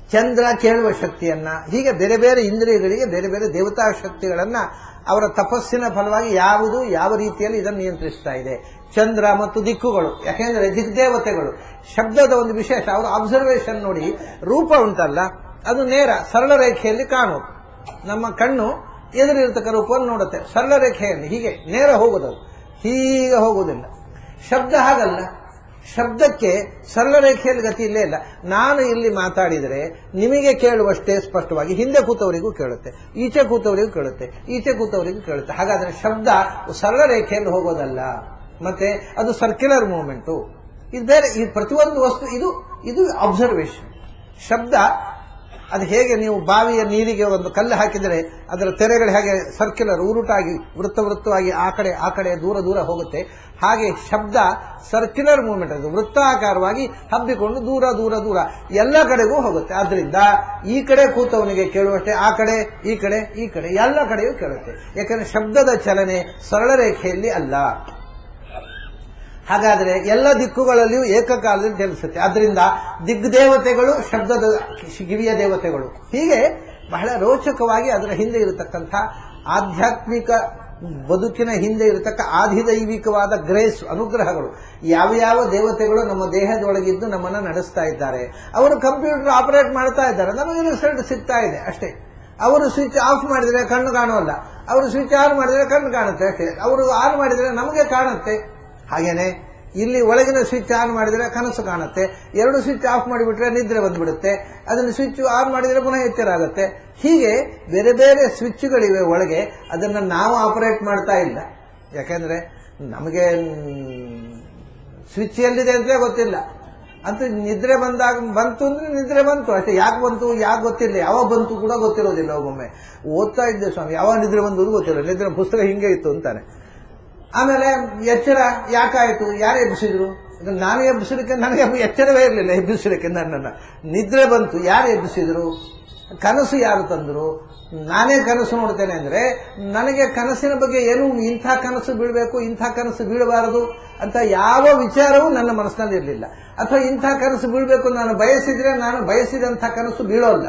ಚಂದ್ರ ಕೇಳುವ ಶಕ್ತಿಯನ್ನ ಹೀಗೆ ಬೇರೆ ಬೇರೆ ಇಂದ್ರಿಯಗಳಿಗೆ ಬೇರೆ ಬೇರೆ ದೇವತಾ ಶಕ್ತಿಗಳನ್ನ ಅವರ ತಪಸ್ಸಿನ ಫಲವಾಗಿ ಯಾವುದು ಯಾವ ರೀತಿಯಲ್ಲಿ ಇದನ್ನು ನಿಯಂತ್ರಿಸ್ತಾ ಇದೆ ಚಂದ್ರ ಮತ್ತು ದಿಕ್ಕುಗಳು ಯಾಕೆಂದ್ರೆ ದಿಗ್ದೇವತೆಗಳು ಶಬ್ದದ ಒಂದು ವಿಶೇಷ ಅವರ ಅಬ್ಸರ್ವೇಷನ್ ನೋಡಿ ರೂಪ ಉಂಟಲ್ಲ ಅದು ನೇರ ಸರಳ ರೇಖೆಯಲ್ಲಿ ಕಾಣುವುದು ನಮ್ಮ ಕಣ್ಣು ಎದುರಿರ್ತಕ್ಕ ರೂಪವನ್ನು ನೋಡುತ್ತೆ ಸರಳ ರೇಖೆಯಲ್ಲಿ ಹೀಗೆ ನೇರ ಹೋಗೋದದು ಹೀಗೆ ಹೋಗುವುದಿಲ್ಲ ಶಬ್ದ ಹಾಗಲ್ಲ ಶಬ್ದಕ್ಕೆ ಸರಳ ರೇಖೆಯಲ್ಲಿ ಗತಿ ಇಲ್ಲೇ ಇಲ್ಲ ನಾನು ಇಲ್ಲಿ ಮಾತಾಡಿದರೆ ನಿಮಗೆ ಕೇಳುವಷ್ಟೇ ಸ್ಪಷ್ಟವಾಗಿ ಹಿಂದೆ ಕೂತವರಿಗೂ ಕೇಳುತ್ತೆ ಈಚೆ ಕೂತವರಿಗೂ ಕೇಳುತ್ತೆ ಈಚೆ ಕೂತವರಿಗೂ ಕೇಳುತ್ತೆ ಹಾಗಾದ್ರೆ ಶಬ್ದ ಸರಳ ರೇಖೆಯಲ್ಲಿ ಹೋಗೋದಲ್ಲ ಮತ್ತೆ ಅದು ಸರ್ಕ್ಯುಲರ್ ಮೂವ್ಮೆಂಟು ಇದು ಬೇರೆ ಈ ಪ್ರತಿಯೊಂದು ವಸ್ತು ಇದು ಇದು ಅಬ್ಸರ್ವೇಷನ್ ಶಬ್ದ ಅದು ಹೇಗೆ ನೀವು ಬಾವಿಯ ನೀರಿಗೆ ಒಂದು ಕಲ್ಲು ಹಾಕಿದರೆ ಅದರ ತೆರೆಗಳು ಹೇಗೆ ಸರ್ಕ್ಯುಲರ್ ಉರುಟಾಗಿ ವೃತ್ತ ವೃತ್ತವಾಗಿ ಆ ಕಡೆ ಆ ಕಡೆ ದೂರ ದೂರ ಹೋಗುತ್ತೆ ಹಾಗೆ ಶಬ್ದ ಸರ್ಕ್ಯುಲರ್ ಮೂವ್ಮೆಂಟ್ ಅದು ವೃತ್ತಾಕಾರವಾಗಿ ಹಬ್ಬಿಕೊಂಡು ದೂರ ದೂರ ದೂರ ಎಲ್ಲ ಕಡೆಗೂ ಹೋಗುತ್ತೆ ಆದ್ರಿಂದ ಈ ಕಡೆ ಕೂತವನಿಗೆ ಕೇಳುವಷ್ಟೇ ಆ ಕಡೆ ಈ ಕಡೆ ಈ ಕಡೆ ಎಲ್ಲ ಕಡೆಯೂ ಕೇಳುತ್ತೆ ಯಾಕಂದ್ರೆ ಶಬ್ದದ ಚಲನೆ ಸರಳ ರೇಖೆಯಲ್ಲಿ ಅಲ್ಲ ಹಾಗಾದ್ರೆ ಎಲ್ಲ ದಿಕ್ಕುಗಳಲ್ಲಿಯೂ ಏಕಕಾಲದಲ್ಲಿ ಚಲಿಸುತ್ತೆ ಅದರಿಂದ ದಿಗ್ದೇವತೆಗಳು ಶಬ್ದದ ಕಿವಿಯ ದೇವತೆಗಳು ಹೀಗೆ ಬಹಳ ರೋಚಕವಾಗಿ ಅದರ ಹಿಂದೆ ಇರತಕ್ಕಂಥ ಆಧ್ಯಾತ್ಮಿಕ ಬದುಕಿನ ಹಿಂದೆ ಇರತಕ್ಕ ಆಧಿದೈವಿಕವಾದ ಗ್ರೇಸ್ ಅನುಗ್ರಹಗಳು ಯಾವ ಯಾವ ದೇವತೆಗಳು ನಮ್ಮ ದೇಹದೊಳಗಿದ್ದು ನಮ್ಮನ್ನ ನಡೆಸ್ತಾ ಇದ್ದಾರೆ ಅವರು ಕಂಪ್ಯೂಟರ್ ಆಪರೇಟ್ ಮಾಡ್ತಾ ಇದ್ದಾರೆ ನಮಗೆ ರಿಸಲ್ಟ್ ಸಿಗ್ತಾ ಇದೆ ಅಷ್ಟೇ ಅವರು ಸ್ವಿಚ್ ಆಫ್ ಮಾಡಿದರೆ ಕಣ್ಣು ಕಾಣುವಲ್ಲ ಅವರು ಸ್ವಿಚ್ ಆನ್ ಮಾಡಿದರೆ ಕಣ್ಣು ಕಾಣುತ್ತೆ ಅಷ್ಟೇ ಅವರು ಆನ್ ಮಾಡಿದರೆ ನಮಗೆ ಕಾಣುತ್ತೆ ಹಾಗೇನೆ ಇಲ್ಲಿ ಒಳಗಿನ ಸ್ವಿಚ್ ಆನ್ ಮಾಡಿದರೆ ಕನಸು ಕಾಣುತ್ತೆ ಎರಡು ಸ್ವಿಚ್ ಆಫ್ ಮಾಡಿಬಿಟ್ರೆ ನಿದ್ರೆ ಬಂದ್ಬಿಡುತ್ತೆ ಅದನ್ನು ಸ್ವಿಚ್ ಆನ್ ಮಾಡಿದರೆ ಪುನಃ ಎಚ್ಚರ ಆಗುತ್ತೆ ಹೀಗೆ ಬೇರೆ ಬೇರೆ ಸ್ವಿಚ್ಗಳಿವೆ ಒಳಗೆ ಅದನ್ನು ನಾವು ಆಪರೇಟ್ ಮಾಡ್ತಾ ಇಲ್ಲ ಯಾಕೆಂದ್ರೆ ನಮಗೆ ಸ್ವಿಚ್ ಎಲ್ಲಿದೆ ಅಂತಲೇ ಗೊತ್ತಿಲ್ಲ ಅಂತೂ ನಿದ್ರೆ ಬಂದಾಗ ಬಂತು ಅಂದ್ರೆ ನಿದ್ರೆ ಬಂತು ಅಷ್ಟೇ ಯಾಕೆ ಬಂತು ಯಾಕೆ ಗೊತ್ತಿಲ್ಲ ಯಾವಾಗ ಬಂತು ಕೂಡ ಗೊತ್ತಿರೋದಿಲ್ಲ ಒಮ್ಮೊಮ್ಮೆ ಓದ್ತಾ ಇದ್ದೆ ಸ್ವಾಮಿ ಯಾವಾಗ ನಿದ್ರೆ ಬಂದು ಗೊತ್ತಿಲ್ಲ ನಿದ್ರೆ ಪುಸ್ತಕ ಹಿಂಗೆ ಇತ್ತು ಅಂತಾನೆ ಆಮೇಲೆ ಎಚ್ಚರ ಯಾಕಾಯ್ತು ಯಾರು ಎಬ್ಬಿಸಿದ್ರು ಇದು ನಾನು ಎಬ್ಬಿಸಲಿಕ್ಕೆ ನನಗೆ ಎಚ್ಚರವೇ ಇರಲಿಲ್ಲ ಎಬ್ಬಿಸಲಿಕ್ಕೆ ನನ್ನನ್ನು ನಿದ್ರೆ ಬಂತು ಯಾರು ಎಬ್ಬಿಸಿದ್ರು ಕನಸು ಯಾರು ತಂದ್ರು ನಾನೇ ಕನಸು ನೋಡ್ತೇನೆ ಅಂದ್ರೆ ನನಗೆ ಕನಸಿನ ಬಗ್ಗೆ ಏನು ಇಂಥ ಕನಸು ಬೀಳಬೇಕು ಇಂಥ ಕನಸು ಬೀಳಬಾರದು ಅಂತ ಯಾವ ವಿಚಾರವೂ ನನ್ನ ಮನಸ್ಸಿನಲ್ಲಿ ಇರಲಿಲ್ಲ ಅಥವಾ ಇಂಥ ಕನಸು ಬೀಳಬೇಕು ನಾನು ಬಯಸಿದ್ರೆ ನಾನು ಬಯಸಿದಂಥ ಕನಸು ಬೀಳೋಲ್ಲ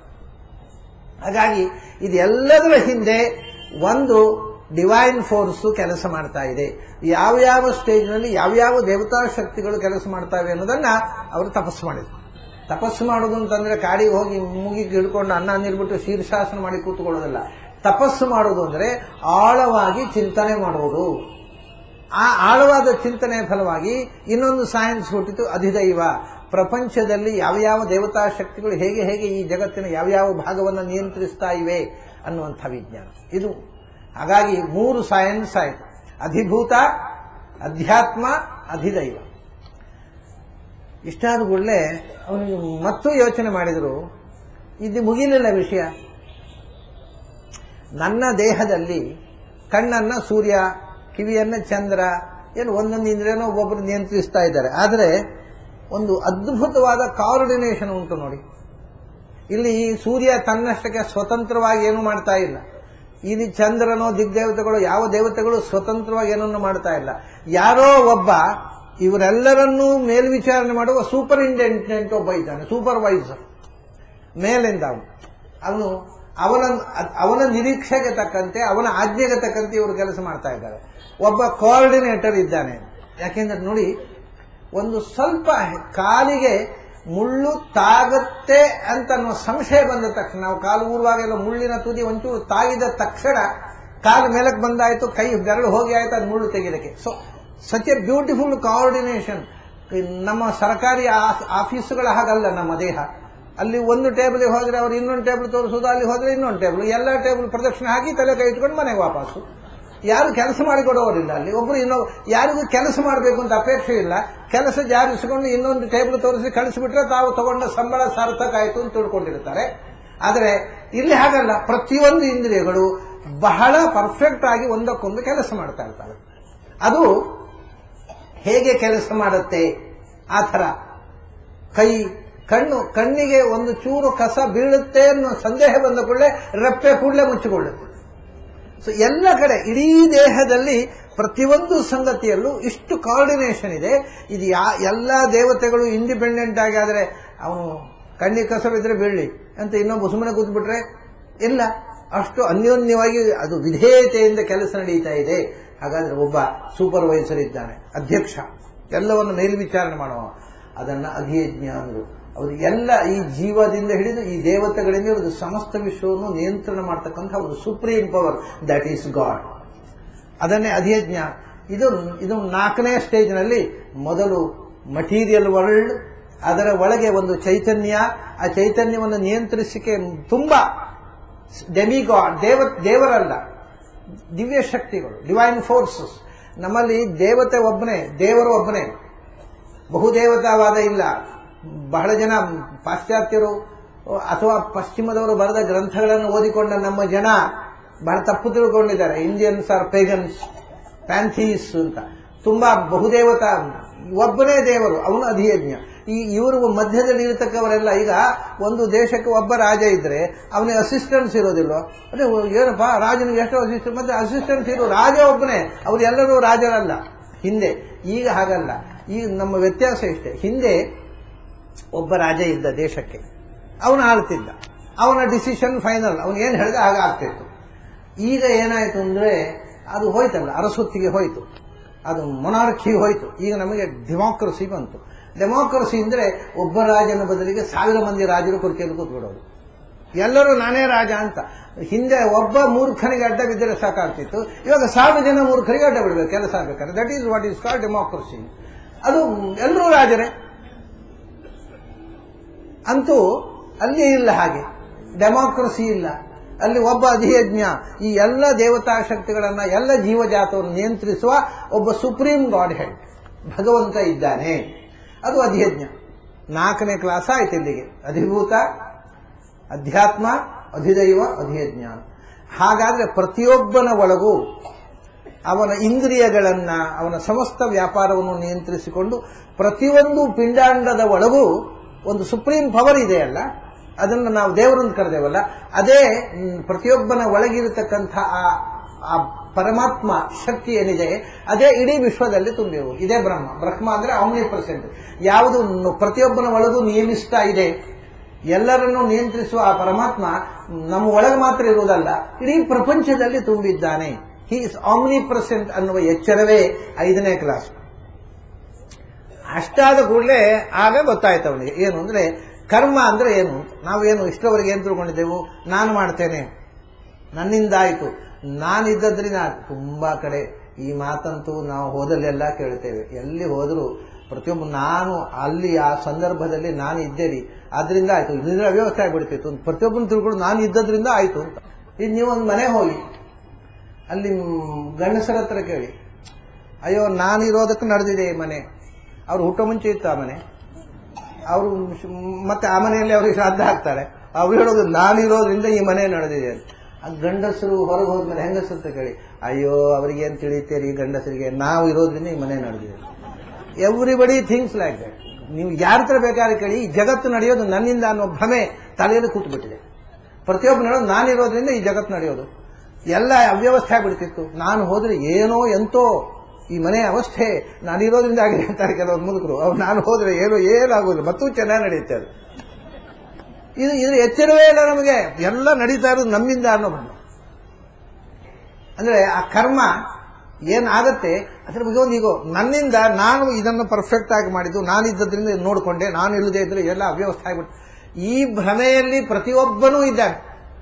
ಹಾಗಾಗಿ ಇದೆಲ್ಲದರ ಹಿಂದೆ ಒಂದು ಡಿವೈನ್ ಫೋರ್ಸ್ ಕೆಲಸ ಮಾಡ್ತಾ ಇದೆ ಯಾವ ಯಾವ ಸ್ಟೇಜ್ನಲ್ಲಿ ಯಾವ್ಯಾವ ದೇವತಾ ಶಕ್ತಿಗಳು ಕೆಲಸ ಮಾಡ್ತಾವೆ ಅನ್ನೋದನ್ನ ಅವರು ತಪಸ್ಸು ಮಾಡಿದ್ರು ತಪಸ್ಸು ಮಾಡೋದು ಅಂತಂದ್ರೆ ಕಾಡಿಗೆ ಹೋಗಿ ಮುಗಿಗೆ ಹಿಡ್ಕೊಂಡು ಅನ್ನ ನಿಲ್ಬಿಟ್ಟು ಶೀರ್ಷಾಸನ ಮಾಡಿ ಕೂತ್ಕೊಳ್ಳೋದಿಲ್ಲ ತಪಸ್ಸು ಮಾಡೋದು ಅಂದ್ರೆ ಆಳವಾಗಿ ಚಿಂತನೆ ಮಾಡುವುದು ಆ ಆಳವಾದ ಚಿಂತನೆಯ ಫಲವಾಗಿ ಇನ್ನೊಂದು ಸೈನ್ಸ್ ಹುಟ್ಟಿತು ಅಧಿದೈವ ಪ್ರಪಂಚದಲ್ಲಿ ಯಾವ್ಯಾವ ದೇವತಾ ಶಕ್ತಿಗಳು ಹೇಗೆ ಹೇಗೆ ಈ ಜಗತ್ತಿನ ಯಾವ್ಯಾವ ಭಾಗವನ್ನು ನಿಯಂತ್ರಿಸ್ತಾ ಇವೆ ಅನ್ನುವಂಥ ವಿಜ್ಞಾನ ಇದು ಹಾಗಾಗಿ ಮೂರು ಸೈನ್ಸ್ ಆಯಿತು ಅಧಿಭೂತ ಅಧ್ಯಾತ್ಮ ಅಧಿದೈವ ಇಷ್ಟಾದ ಕೂಡಲೇ ಅವನಿಗೆ ಮತ್ತೂ ಯೋಚನೆ ಮಾಡಿದರು ಇದು ಮುಗಿಲಿಲ್ಲ ವಿಷಯ ನನ್ನ ದೇಹದಲ್ಲಿ ಕಣ್ಣನ್ನ ಸೂರ್ಯ ಕಿವಿಯನ್ನ ಚಂದ್ರ ಏನು ಒಂದೊಂದು ಇಂದ್ರಿಯನೋ ಒಬ್ಬೊಬ್ಬರು ನಿಯಂತ್ರಿಸ್ತಾ ಇದ್ದಾರೆ ಆದರೆ ಒಂದು ಅದ್ಭುತವಾದ ಕೋಆರ್ಡಿನೇಷನ್ ಉಂಟು ನೋಡಿ ಇಲ್ಲಿ ಈ ಸೂರ್ಯ ತನ್ನಷ್ಟಕ್ಕೆ ಸ್ವತಂತ್ರವಾಗಿ ಏನು ಮಾಡ್ತಾ ಇಲ್ಲ ಇಲ್ಲಿ ಚಂದ್ರನೋ ದಿಗ್ದೇವತೆಗಳು ಯಾವ ದೇವತೆಗಳು ಸ್ವತಂತ್ರವಾಗಿ ಏನನ್ನು ಮಾಡ್ತಾ ಇಲ್ಲ ಯಾರೋ ಒಬ್ಬ ಇವರೆಲ್ಲರನ್ನೂ ಮೇಲ್ವಿಚಾರಣೆ ಮಾಡುವ ಸೂಪರಿಂಟೆಂಡೆಂಟ್ ಒಬ್ಬ ಇದ್ದಾನೆ ಸೂಪರ್ವೈಸರ್ ಮೇಲಿಂದ ಅವನು ಅವನು ಅವನ ಅವನ ನಿರೀಕ್ಷೆಗೆ ತಕ್ಕಂತೆ ಅವನ ಆಜ್ಞೆಗೆ ತಕ್ಕಂತೆ ಇವರು ಕೆಲಸ ಮಾಡ್ತಾ ಇದ್ದಾರೆ ಒಬ್ಬ ಕೋಆರ್ಡಿನೇಟರ್ ಇದ್ದಾನೆ ಯಾಕೆಂದ್ರೆ ನೋಡಿ ಒಂದು ಸ್ವಲ್ಪ ಕಾಲಿಗೆ ಮುಳ್ಳು ತಾಗುತ್ತೆ ಅಂತ ಅನ್ನೋ ಸಂಶಯ ಬಂದ ತಕ್ಷಣ ನಾವು ಕಾಲು ಊರುವಾಗೆಲ್ಲ ಮುಳ್ಳಿನ ತುದಿ ಒಂಚೂರು ತಾಗಿದ ತಕ್ಷಣ ಕಾಲು ಮೇಲಕ್ಕೆ ಬಂದಾಯ್ತು ಕೈ ಬೆರಳು ಹೋಗಿ ಆಯ್ತು ಅದು ಮುಳ್ಳು ತೆಗೆದಕ್ಕೆ so such a beautiful coordination ನಮ್ಮ ಸರ್ಕಾರಿ ಆ- ಆಫೀಸುಗಳ ಹಾಗಲ್ಲ ನಮ್ಮ ದೇಹ ಅಲ್ಲಿ ಒಂದು ಟೇಬಲ್ಗೆ ಹೋದ್ರೆ ಅವ್ರು ಇನ್ನೊಂದು ಟೇಬಲ್ ತೋರಿಸೋದು ಅಲ್ಲಿ ಹೋದ್ರೆ ಇನ್ನೊಂದು ಟೇಬಲ್ ಎಲ್ಲ ಟೇಬಲ್ ಪ್ರದಕ್ಷಿಣೆ ಹಾಕಿ ತಲೆ ಕೈ ಇಟ್ಕೊಂಡು ಮನೆಗೆ ವಾಪಸ್ಸು ಯಾರು ಕೆಲಸ ಮಾಡಿಕೊಡೋರಿಲ್ಲ ಅಲ್ಲಿ ಒಬ್ರು ಇನ್ನೊ ಯಾರಿಗೂ ಕೆಲಸ ಮಾಡಬೇಕು ಅಂತ ಅಪೇಕ್ಷೆ ಇಲ್ಲ ಕೆಲಸ ಜಾರಿಸಿಕೊಂಡು ಇನ್ನೊಂದು ಟೇಬಲ್ ತೋರಿಸಿ ಕಳಿಸಿಬಿಟ್ರೆ ತಾವು ತಗೊಂಡ ಸಂಬಳ ಸಾರ್ಥಕ ಆಯಿತು ಅಂತ ತಿಳ್ಕೊಂಡಿರ್ತಾರೆ ಆದರೆ ಇಲ್ಲಿ ಹಾಗಲ್ಲ ಪ್ರತಿಯೊಂದು ಇಂದ್ರಿಯಗಳು ಬಹಳ ಪರ್ಫೆಕ್ಟ್ ಆಗಿ ಒಂದಕ್ಕೊಂದು ಕೆಲಸ ಮಾಡ್ತಾ ಇರ್ತಾರೆ ಅದು ಹೇಗೆ ಕೆಲಸ ಮಾಡುತ್ತೆ ಆ ಥರ ಕೈ ಕಣ್ಣು ಕಣ್ಣಿಗೆ ಒಂದು ಚೂರು ಕಸ ಬೀಳುತ್ತೆ ಅನ್ನೋ ಸಂದೇಹ ಬಂದ ಕೂಡಲೇ ರೆಪ್ಪೆ ಕೂಡಲೇ ಮುಚ್ಚಿಕೊಳ್ಳುತ್ತೆ ಸೊ ಎಲ್ಲ ಕಡೆ ಇಡೀ ದೇಹದಲ್ಲಿ ಪ್ರತಿಯೊಂದು ಸಂಗತಿಯಲ್ಲೂ ಇಷ್ಟು ಕೋಆರ್ಡಿನೇಷನ್ ಇದೆ ಇದು ಯಾ ಎಲ್ಲ ದೇವತೆಗಳು ಇಂಡಿಪೆಂಡೆಂಟ್ ಆಗಿ ಆದರೆ ಅವನು ಕಣ್ಣಿಗೆ ಕಸಬಿದ್ರೆ ಬೀಳಲಿ ಅಂತ ಇನ್ನೊಬ್ಬ ಸುಮ್ಮನೆ ಕೂತ್ಬಿಟ್ರೆ ಇಲ್ಲ ಅಷ್ಟು ಅನ್ಯೋನ್ಯವಾಗಿ ಅದು ವಿಧೇಯತೆಯಿಂದ ಕೆಲಸ ನಡೀತಾ ಇದೆ ಹಾಗಾದ್ರೆ ಒಬ್ಬ ಸೂಪರ್ವೈಸರ್ ಇದ್ದಾನೆ ಅಧ್ಯಕ್ಷ ಎಲ್ಲವನ್ನು ಮೇಲ್ವಿಚಾರಣೆ ಮಾಡುವ ಅದನ್ನ ಅಧಿಯಜ್ಞ ಅಂದ್ರು ಅವರು ಎಲ್ಲ ಈ ಜೀವದಿಂದ ಹಿಡಿದು ಈ ದೇವತೆಗಳಿಂದ ಹಿಡಿದು ಸಮಸ್ತ ವಿಶ್ವವನ್ನು ನಿಯಂತ್ರಣ ಮಾಡ್ತಕ್ಕಂಥ ಒಂದು supreme power that is God ಅದನ್ನೇ ಅಧಿಯಜ್ಞ ಇದು ಇದು ನಾಲ್ಕನೇ ಸ್ಟೇಜ್ನಲ್ಲಿ ಮೊದಲು ಮಟೀರಿಯಲ್ ವರ್ಲ್ಡ್ ಅದರ ಒಳಗೆ ಒಂದು ಚೈತನ್ಯ ಆ ಚೈತನ್ಯವನ್ನು ನಿಯಂತ್ರಿಸಿಕೆ ತುಂಬಾ ಡೆಮಿಗಾಡ್ ದೇವ ದೇವರಲ್ಲ ದಿವ್ಯ ಶಕ್ತಿಗಳು ಡಿವೈನ್ ಫೋರ್ಸಸ್ ನಮ್ಮಲ್ಲಿ ದೇವತೆ ಒಬ್ಬನೇ ದೇವರು ಒಬ್ಬನೇ ಬಹುದೇವತಾವಾದ ಇಲ್ಲ ಬಹಳ ಜನ ಪಾಶ್ಚಾತ್ಯರು ಅಥವಾ ಪಶ್ಚಿಮದವರು ಬರೆದ ಗ್ರಂಥಗಳನ್ನು ಓದಿಕೊಂಡ ನಮ್ಮ ಜನ ಬಹಳ ತಪ್ಪು ತಿಳ್ಕೊಂಡಿದ್ದಾರೆ ಇಂಡಿಯನ್ಸ್ ಆರ್ ಪೇಗನ್ಸ್ ಪ್ಯಾಂಥೀಸ್ ಅಂತ ತುಂಬಾ ಬಹುದೇವತಾ ಒಬ್ಬನೇ ದೇವರು ಅವನು ಅಧಿಯಜ್ಞ ಈ ಇವರು ಮಧ್ಯದಲ್ಲಿ ಇರತಕ್ಕವರೆಲ್ಲ ಈಗ ಒಂದು ದೇಶಕ್ಕೆ ಒಬ್ಬ ರಾಜ ಇದ್ರೆ ಅವನಿಗೆ ಅಸಿಸ್ಟೆಂಟ್ಸ್ ಇರೋದಿಲ್ಲ ಅದೇ ಏನಪ್ಪ ರಾಜನಿಗೆ ಎಷ್ಟೋ ಅಸಿಸ್ಟೆಂಟ್ ಮತ್ತೆ ಅಸಿಸ್ಟೆಂಟ್ಸ್ ಇರೋ ರಾಜ ಒಬ್ಬನೇ ಅವ್ರು ಎಲ್ಲರೂ ರಾಜರಲ್ಲ ಹಿಂದೆ ಈಗ ಹಾಗಲ್ಲ ಈಗ ನಮ್ಮ ವ್ಯತ್ಯಾಸ ಇಷ್ಟೇ ಹಿಂದೆ ಒಬ್ಬ ರಾಜ ಇದ್ದ ದೇಶಕ್ಕೆ ಅವನು ಆಳ್ತಿದ್ದ ಅವನ ಡಿಸಿಷನ್ ಫೈನಲ್ ಅವನು ಏನು ಹೇಳಿದ ಹಾಗೆ ಆಗ್ತಿತ್ತು ಈಗ ಏನಾಯ್ತು ಅಂದ್ರೆ ಅದು ಹೋಯ್ತಲ್ಲ ಅರಸೊತ್ತಿಗೆ ಹೋಯ್ತು ಅದು ಮೊನಾರ್ಕಿ ಹೋಯ್ತು ಈಗ ನಮಗೆ ಡೆಮಾಕ್ರಸಿ ಬಂತು ಡೆಮಾಕ್ರಸಿ ಅಂದ್ರೆ ಒಬ್ಬ ರಾಜನ ಬದಲಿಗೆ ಸಾವಿರ ಮಂದಿ ರಾಜರು ಕುರ್ಚಿಯಲ್ಲಿ ಕೂತ್ಬಿಡೋದು ಎಲ್ಲರೂ ನಾನೇ ರಾಜ ಅಂತ ಹಿಂದೆ ಒಬ್ಬ ಮೂರ್ಖನಿಗೆ ಅಡ್ಡ ಬಿದ್ದರೆ ಸಾಕಾಗ್ತಿತ್ತು ಇವಾಗ ಸಾವಿರ ಜನ ಮೂರ್ಖರಿಗೆ ಅಡ್ಡ ಬಿಡಬೇಕು ಕೆಲಸ ಆಗ್ಬೇಕಾದ್ರೆ that is what is call democracy ಅದು ಎಲ್ಲರೂ ರಾಜರೇ ಅಂತೂ ಅಲ್ಲಿ ಇಲ್ಲ ಹಾಗೆ ಡೆಮಾಕ್ರಸಿ ಇಲ್ಲ ಅಲ್ಲಿ ಒಬ್ಬ ಅಧಿಯಜ್ಞ ಈ ಎಲ್ಲ ದೇವತಾ ಶಕ್ತಿಗಳನ್ನ ಎಲ್ಲ ಜೀವಜಾತವನ್ನು ನಿಯಂತ್ರಿಸುವ ಒಬ್ಬ ಸುಪ್ರೀಂ ಗಾಡ್ ಹೆಡ್ ಭಗವಂತ ಇದ್ದಾನೆ ಅದು ಅಧಿಯಜ್ಞ ನಾಲ್ಕನೇ ಕ್ಲಾಸ್ ಆಯ್ತು ಇಲ್ಲಿಗೆ ಅಧಿಭೂತ ಅಧ್ಯಾತ್ಮ ಅಧಿದೈವ ಅಧಿಯಜ್ಞ ಹಾಗಾದ್ರೆ ಪ್ರತಿಯೊಬ್ಬನ ಒಳಗೂ ಅವನ ಇಂದ್ರಿಯಗಳನ್ನ ಅವನ ಸಮಸ್ತ ವ್ಯಾಪಾರವನ್ನು ನಿಯಂತ್ರಿಸಿಕೊಂಡು ಪ್ರತಿಯೊಂದು ಪಿಂಡಾಂಡದ ಒಳಗೂ ಒಂದು ಸುಪ್ರೀಂ ಪವರ್ ಇದೆಯಲ್ಲ ಅದನ್ನು ನಾವು ದೇವರನ್ನು ಕರೆದೇವಲ್ಲ ಅದೇ ಮ್, ಪ್ರತಿಯೊಬ್ಬನ ಒಳಗಿರತಕ್ಕಂಥ ಆ ಆ ಪರಮಾತ್ಮ ಶಕ್ತಿ ಏನಿದೆ ಅದೇ ಇಡೀ ವಿಶ್ವದಲ್ಲಿ ತುಂಬಿವು ಇದೇ ಬ್ರಹ್ಮ ಬ್ರಹ್ಮ ಅಂದ್ರೆ ಆಮ್ನಿ ಪರ್ಸೆಂಟ್ ಯಾವುದು ನ- ಪ್ರತಿಯೊಬ್ಬನ ಒಳಗೂ ನಿಯಮಿಸ್ತಾ ಇದೆ ಎಲ್ಲರನ್ನೂ ನಿಯಂತ್ರಿಸುವ ಆ ಪರಮಾತ್ಮ ನಮ್ಮ ಒಳಗೆ ಮಾತ್ರ ಇರುವುದಲ್ಲ ಇಡೀ ಪ್ರಪಂಚದಲ್ಲಿ ತುಂಬಿದ್ದಾನೆ ಹಿ ಇಸ್ ಆಮ್ನಿ ಪರ್ಸೆಂಟ್ ಅನ್ನುವ ಎಚ್ಚರವೇ ಐದನೇ ಕ್ಲಾಸ್ ಅಷ್ಟಾದ ಕೂಡಲೇ ಆಗ ಗೊತ್ತಾಯ್ತು ಅವನಿಗೆ ಏನು ಅಂದ್ರೆ ಕರ್ಮ ಅಂದ್ರೆ ಏನು ಅಂತ. ನಾವೇನು ಇಷ್ಟವರೆಗೆ ಏನು ತಿಳ್ಕೊಂಡಿದ್ದೆವು ನಾನು ಮಾಡ್ತೇನೆ ನನ್ನಿಂದ ಆಯಿತು ನಾನಿದ್ದದ್ರಿಂದ ತುಂಬಾ ಕಡೆ ಈ ಮಾತಂತೂ ನಾವು ಹೋದಲ್ಲೆಲ್ಲ ಕೇಳ್ತೇವೆ ಎಲ್ಲಿ ಹೋದರೂ ಪ್ರತಿಯೊಬ್ಬ ನಾನು ಅಲ್ಲಿ ಆ ಸಂದರ್ಭದಲ್ಲಿ ನಾನು ಇದ್ದೇನೆ ಆದ್ರಿಂದ ಆಯ್ತು ಇದರಿಂದ ಅವ್ಯವಸ್ಥೆ ಆಗ್ಬಿಡ್ತಿತ್ತು ಪ್ರತಿಯೊಬ್ಬನ ತಿಳ್ಕೊಂಡು ನಾನು ಇದ್ದದ್ರಿಂದ ಆಯ್ತು ಅಂತ ಈಗ ನೀವು ಒಂದು ಮನೆ ಹೋಗಿ ಅಲ್ಲಿ ಮ್, ಗಂಡಸರ ಹತ್ರ ಕೇಳಿ ಅಯ್ಯೋ ನಾನಿರೋದಕ್ಕೆ ನಡೆದಿದೆ ಈ ಮನೆ ಅವ್ರು ಹುಟ್ಟೋ ಮುಂಚೆ ಇತ್ತು ಆ ಮನೆ ಅವರು ಮತ್ತೆ ಆ ಮನೆಯಲ್ಲಿ ಅವ್ರಿಗೆ ಶ್ರಾದ್ದ ಹಾಕ್ತಾರೆ ಅವ್ರು ಹೇಳೋದು ನಾನಿರೋದ್ರಿಂದ ಈ ಮನೆ ನಡೆದಿದೆ ಅಂತ ಆ ಗಂಡಸರು ಹೊರಗೆ ಹೋದ್ಮೇಲೆ ಹೆಂಗಸರು ಅಂತ ಕೇಳಿ ಅಯ್ಯೋ ಅವ್ರಿಗೆ ಏನು ತಿಳಿತೀರಿ ಗಂಡಸರಿಗೆ ನಾವು ಇರೋದ್ರಿಂದ ಈ ಮನೆ ನಡೆದಿದೆ ಎವ್ರಿಬಡಿ ಥಿಂಗ್ಸ್ ಲೈಕ್ ದಟ್ ನೀವು ಯಾರ ಹತ್ರ ಬೇಕಾದ್ರೆ ಕೇಳಿ ಈ ಜಗತ್ತು ನಡೆಯೋದು ನನ್ನಿಂದ ಅನ್ನೋ ಭ್ರಮೆ ತಲೆಯಲ್ಲಿ ಕೂತ್ಬಿಟ್ಟಿದೆ ಪ್ರತಿಯೊಬ್ಬರು ಹೇಳೋದು ನಾನಿರೋದ್ರಿಂದ ಈ ಜಗತ್ತು ನಡೆಯೋದು ಎಲ್ಲ ಅವ್ಯವಸ್ಥೆ ಆಗ್ಬಿಡ್ತಿತ್ತು ನಾನು ಹೋದ್ರೆ ಏನೋ ಎಂತೋ ಈ ಮನೆ ಅವಸ್ಥೆ ನಾನಿರೋದ್ರಿಂದ ಆಗಿದೆ ಅಂತಾರೆ ಕೆಲವರು ಮುದುಕರು ಅವ್ರು ನಾನು ಹೋದ್ರೆ ಏನೋ ಏನಾಗೋದಿಲ್ಲ ಮತ್ತೂ ಚೆನ್ನಾಗಿ ನಡೆಯುತ್ತೆ ಅದು ಇದು ಇದ್ರ ಎಚ್ಚರವೇ ಇಲ್ಲ ನಮಗೆ ಎಲ್ಲ ನಡೀತಾ ಇರೋದು ನಮ್ಮಿಂದ ಅನ್ನೋ ಭ್ರಮ ಅಂದ್ರೆ ಆ ಕರ್ಮ ಏನಾಗತ್ತೆ ಅದ್ರ ಬಗ್ಗೆ ಒಂದು ಈಗ ನನ್ನಿಂದ ನಾನು ಇದನ್ನು ಪರ್ಫೆಕ್ಟ್ ಆಗಿ ಮಾಡಿದ್ದು ನಾನಿದ್ದದ್ರಿಂದ ಇದ್ ನೋಡ್ಕೊಂಡೆ ನಾನು ಇಲ್ಲದೆ ಇದ್ರೆ ಎಲ್ಲ ಅವ್ಯವಸ್ಥೆ ಆಗ್ಬಿಟ್ಟು ಈ ಭ್ರಮೆಯಲ್ಲಿ ಪ್ರತಿಯೊಬ್ಬನೂ ಇದ್ದಾನೆ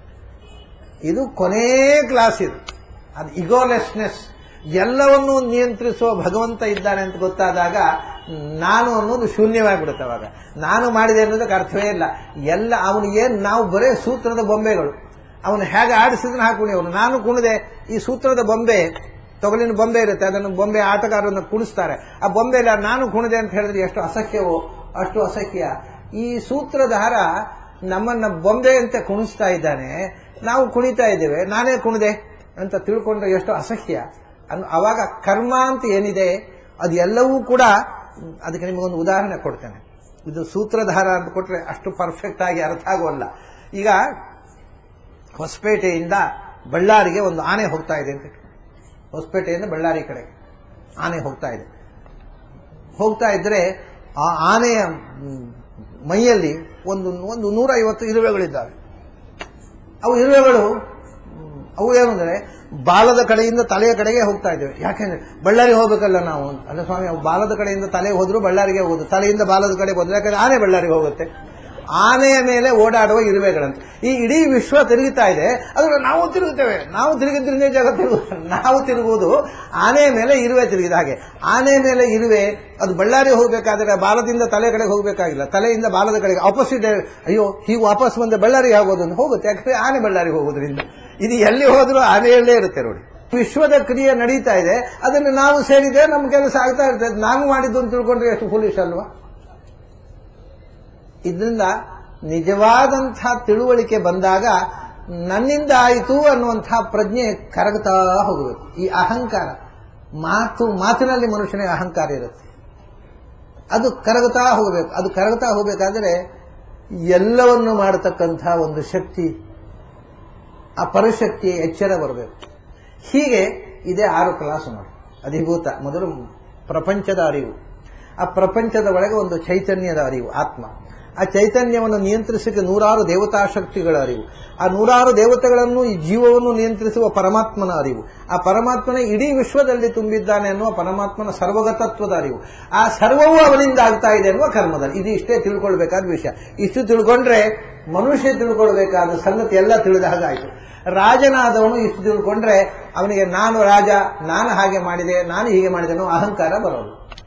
ಇದು ಕೊನೇ ಕ್ಲಾಸ್ ಇದು ಅದು ಇಗೋಲೆಸ್ನೆಸ್ ಎಲ್ಲವನ್ನೂ ನಿಯಂತ್ರಿಸುವ ಭಗವಂತ ಇದ್ದಾನೆ ಅಂತ ಗೊತ್ತಾದಾಗ ನಾನು ಅನ್ನೋದು ಶೂನ್ಯವಾಗಿಬಿಡುತ್ತೆ ಅವಾಗ ನಾನು ಮಾಡಿದೆ ಅನ್ನೋದಕ್ಕೆ ಅರ್ಥವೇ ಇಲ್ಲ ಎಲ್ಲ ಅವನಿಗೇನು ನಾವು ಬರೇ ಸೂತ್ರದ ಬೊಂಬೆಗಳು ಅವನು ಹೇಗೆ ಆಡಿಸಿದ್ರೆ ಹಾಕುಣಿ ಅವನು ನಾನು ಕುಣಿದೆ ಈ ಸೂತ್ರದ ಬೊಂಬೆ ತೊಗಲಿನ ಬೊಂಬೆ ಇರುತ್ತೆ ಅದನ್ನು ಬೊಂಬೆ ಆಟಗಾರರನ್ನು ಕುಣಿಸ್ತಾರೆ ಆ ಬೊಂಬೆಲ್ಲ ನಾನು ಕುಣಿದೆ ಅಂತ ಹೇಳಿದ್ರೆ ಎಷ್ಟು ಅಸಹ್ಯವೋ ಅಷ್ಟು ಅಸಹ್ಯ ಈ ಸೂತ್ರಧಾರ ನಮ್ಮನ್ನ ಬೊಂಬೆ ಅಂತ ಕುಣಿಸ್ತಾ ಇದ್ದಾನೆ ನಾವು ಕುಣಿತಾ ಇದ್ದೇವೆ ನಾನೇ ಕುಣಿದೆ ಅಂತ ತಿಳ್ಕೊಂಡ್ರೆ ಎಷ್ಟು ಅಸಹ್ಯ ಅನ್ ಅವಾಗ ಕರ್ಮ ಅಂತ ಏನಿದೆ ಅದು ಎಲ್ಲವೂ ಕೂಡ ಅದಕ್ಕೆ ನಿಮಗೊಂದು ಉದಾಹರಣೆ ಕೊಡ್ತೇನೆ ಇದು ಸೂತ್ರಧಾರ ಅಂತ ಕೊಟ್ರೆ ಅಷ್ಟು ಪರ್ಫೆಕ್ಟ್ ಆಗಿ ಅರ್ಥ ಆಗೋಲ್ಲ ಈಗ ಹೊಸಪೇಟೆಯಿಂದ ಬಳ್ಳಾರಿಗೆ ಒಂದು ಆನೆ ಹೋಗ್ತಾ ಇದೆ ಅಂತ ಹೊಸಪೇಟೆಯಿಂದ ಬಳ್ಳಾರಿ ಕಡೆ ಆನೆ ಹೋಗ್ತಾ ಇದೆ ಹೋಗ್ತಾ ಇದ್ರೆ ಆ ಆನೆಯ ಮ್, ಮೈಯಲ್ಲಿ ಒಂದು ಒಂದು ನೂರೈವತ್ತು ಇರುವೆಗಳಿದ್ದಾವೆ ಅವು ಇರುವೆಗಳು ಹ್ಮ್, ಅವು ಏನಂದ್ರೆ ಬಾಲದ ಕಡೆಯಿಂದ ತಲೆಯ ಕಡೆಗೆ ಹೋಗ್ತಾ ಇದ್ದೇವೆ ಯಾಕೆಂದ್ರೆ ಬಳ್ಳಾರಿ ಹೋಗ್ಬೇಕಲ್ಲ ನಾವು ಅಲ್ಲ ಸ್ವಾಮಿ ಅವು ಬಾಲದ ಕಡೆಯಿಂದ ತಲೆ ಹೋದ್ರು ಬಳ್ಳಾರಿಗೆ ಹೋಗುದು ತಲೆಯಿಂದ ಬಾಲದ ಕಡೆ ಹೋದ್ರೆ ಯಾಕಂದ್ರೆ ಆನೆ ಬಳ್ಳಾರಿಗೆ ಹೋಗುತ್ತೆ ಆನೆಯ ಮೇಲೆ ಓಡಾಡುವ ಇರುವೆಗಳಂತೆ ಈ ಇಡೀ ವಿಶ್ವ ತಿರುಗುತ್ತಾ ಇದೆ ಅದು ನಾವು ತಿರುಗುತ್ತೇವೆ ನಾವು ತಿರುಗಿದ್ರಿಂದ ಜಗತ್ತು ತಿರುಗು ನಾವು ತಿರುಗುವುದು ಆನೆಯ ಮೇಲೆ ಇರುವೆ ತಿರುಗಿದ ಹಾಗೆ ಆನೆ ಮೇಲೆ ಇರುವೆ ಅದು ಬಳ್ಳಾರಿ ಹೋಗಬೇಕಾದ್ರೆ ಬಾಲದಿಂದ ತಲೆ ಕಡೆಗೆ ಹೋಗಬೇಕಾಗಿಲ್ಲ ತಲೆಯಿಂದ ಬಾಲದ ಕಡೆಗೆ ಆಪೋಸಿಟ್ ಅಯ್ಯೋ ಹೀಗೆ ವಾಪಸ್ ಬಂದ್ರೆ ಬಳ್ಳಾರಿಗೆ ಆಗೋದು ಅಂತ ಹೋಗುತ್ತೆ ಯಾಕಂದ್ರೆ ಆನೆ ಬಳ್ಳಾರಿಗೆ ಹೋಗೋದ್ರಿಂದ ಇದು ಎಲ್ಲಿ ಹೋದ್ರೂ ಆನೆಯಲ್ಲೇ ಇರುತ್ತೆ ನೋಡಿ ವಿಶ್ವದ ಕ್ರಿಯೆ ನಡೀತಾ ಇದೆ ಅದನ್ನು ನಾವು ಸೇರಿದೆ ನಮ್ಮ ಕೆಲಸ ಆಗ್ತಾ ಇರ್ತದೆ ನಾನು ಮಾಡಿದ್ದು ಅಂತ ತಿಳ್ಕೊಂಡ್ರೆ ಎಷ್ಟು ಫುಲಿಶ್ ಅಲ್ವಾ ಇದರಿಂದ ನಿಜವಾದಂತಹ ತಿಳುವಳಿಕೆ ಬಂದಾಗ ನನ್ನಿಂದ ಆಯಿತು ಅನ್ನುವಂತಹ ಪ್ರಜ್ಞೆ ಕರಗುತ್ತಾ ಹೋಗಬೇಕು ಈ ಅಹಂಕಾರ ಮಾತು ಮಾತಿನಲ್ಲಿ ಮನುಷ್ಯನಿಗೆ ಅಹಂಕಾರ ಇರುತ್ತೆ ಅದು ಕರಗುತ್ತಾ ಹೋಗಬೇಕು ಅದು ಕರಗುತ್ತಾ ಹೋಗಬೇಕಾದ್ರೆ ಎಲ್ಲವನ್ನು ಮಾಡತಕ್ಕಂತಹ ಒಂದು ಶಕ್ತಿ ಆ ಪರಶಕ್ತಿಯ ಎಚ್ಚರ ಬರಬೇಕು ಹೀಗೆ ಇದೇ ಆರು ಕ್ಲಾಸ್ ನೋಡಿ ಅಧಿಭೂತ ಮೊದಲು ಪ್ರಪಂಚದ ಅರಿವು ಆ ಪ್ರಪಂಚದ ಒಳಗೆ ಒಂದು ಚೈತನ್ಯದ ಅರಿವು ಆತ್ಮ ಆ ಚೈತನ್ಯವನ್ನು ನಿಯಂತ್ರಿಸಲಿಕ್ಕೆ ನೂರಾರು ದೇವತಾ ಶಕ್ತಿಗಳ ಅರಿವು ಆ ನೂರಾರು ದೇವತೆಗಳನ್ನು ಈ ಜೀವವನ್ನು ನಿಯಂತ್ರಿಸುವ ಪರಮಾತ್ಮನ ಅರಿವು ಆ ಪರಮಾತ್ಮನ ಇಡೀ ವಿಶ್ವದಲ್ಲಿ ತುಂಬಿದ್ದಾನೆ ಅನ್ನುವ ಪರಮಾತ್ಮನ ಸರ್ವಗತತ್ವದ ಅರಿವು ಆ ಸರ್ವವೂ ಅವನಿಂದ ಆಗ್ತಾ ಇದೆ ಅನ್ನುವ ಕರ್ಮದಲ್ಲಿ ಇದು ಇಷ್ಟೇ ತಿಳ್ಕೊಳ್ಬೇಕಾದ ವಿಷಯ ಇಷ್ಟು ತಿಳ್ಕೊಂಡ್ರೆ ಮನುಷ್ಯ ತಿಳ್ಕೊಳ್ಬೇಕಾದ ಸಂಗತಿ ಎಲ್ಲ ತಿಳಿದ ಹಾಗಾಯಿತು ರಾಜನಾದವನು ಇಷ್ಟು ತಿಳ್ಕೊಂಡ್ರೆ ಅವನಿಗೆ ನಾನು ರಾಜ ನಾನು ಹಾಗೆ ಮಾಡಿದೆ ನಾನು ಹೀಗೆ ಮಾಡಿದೆ ಅನ್ನೋ ಅಹಂಕಾರ ಬರೋದು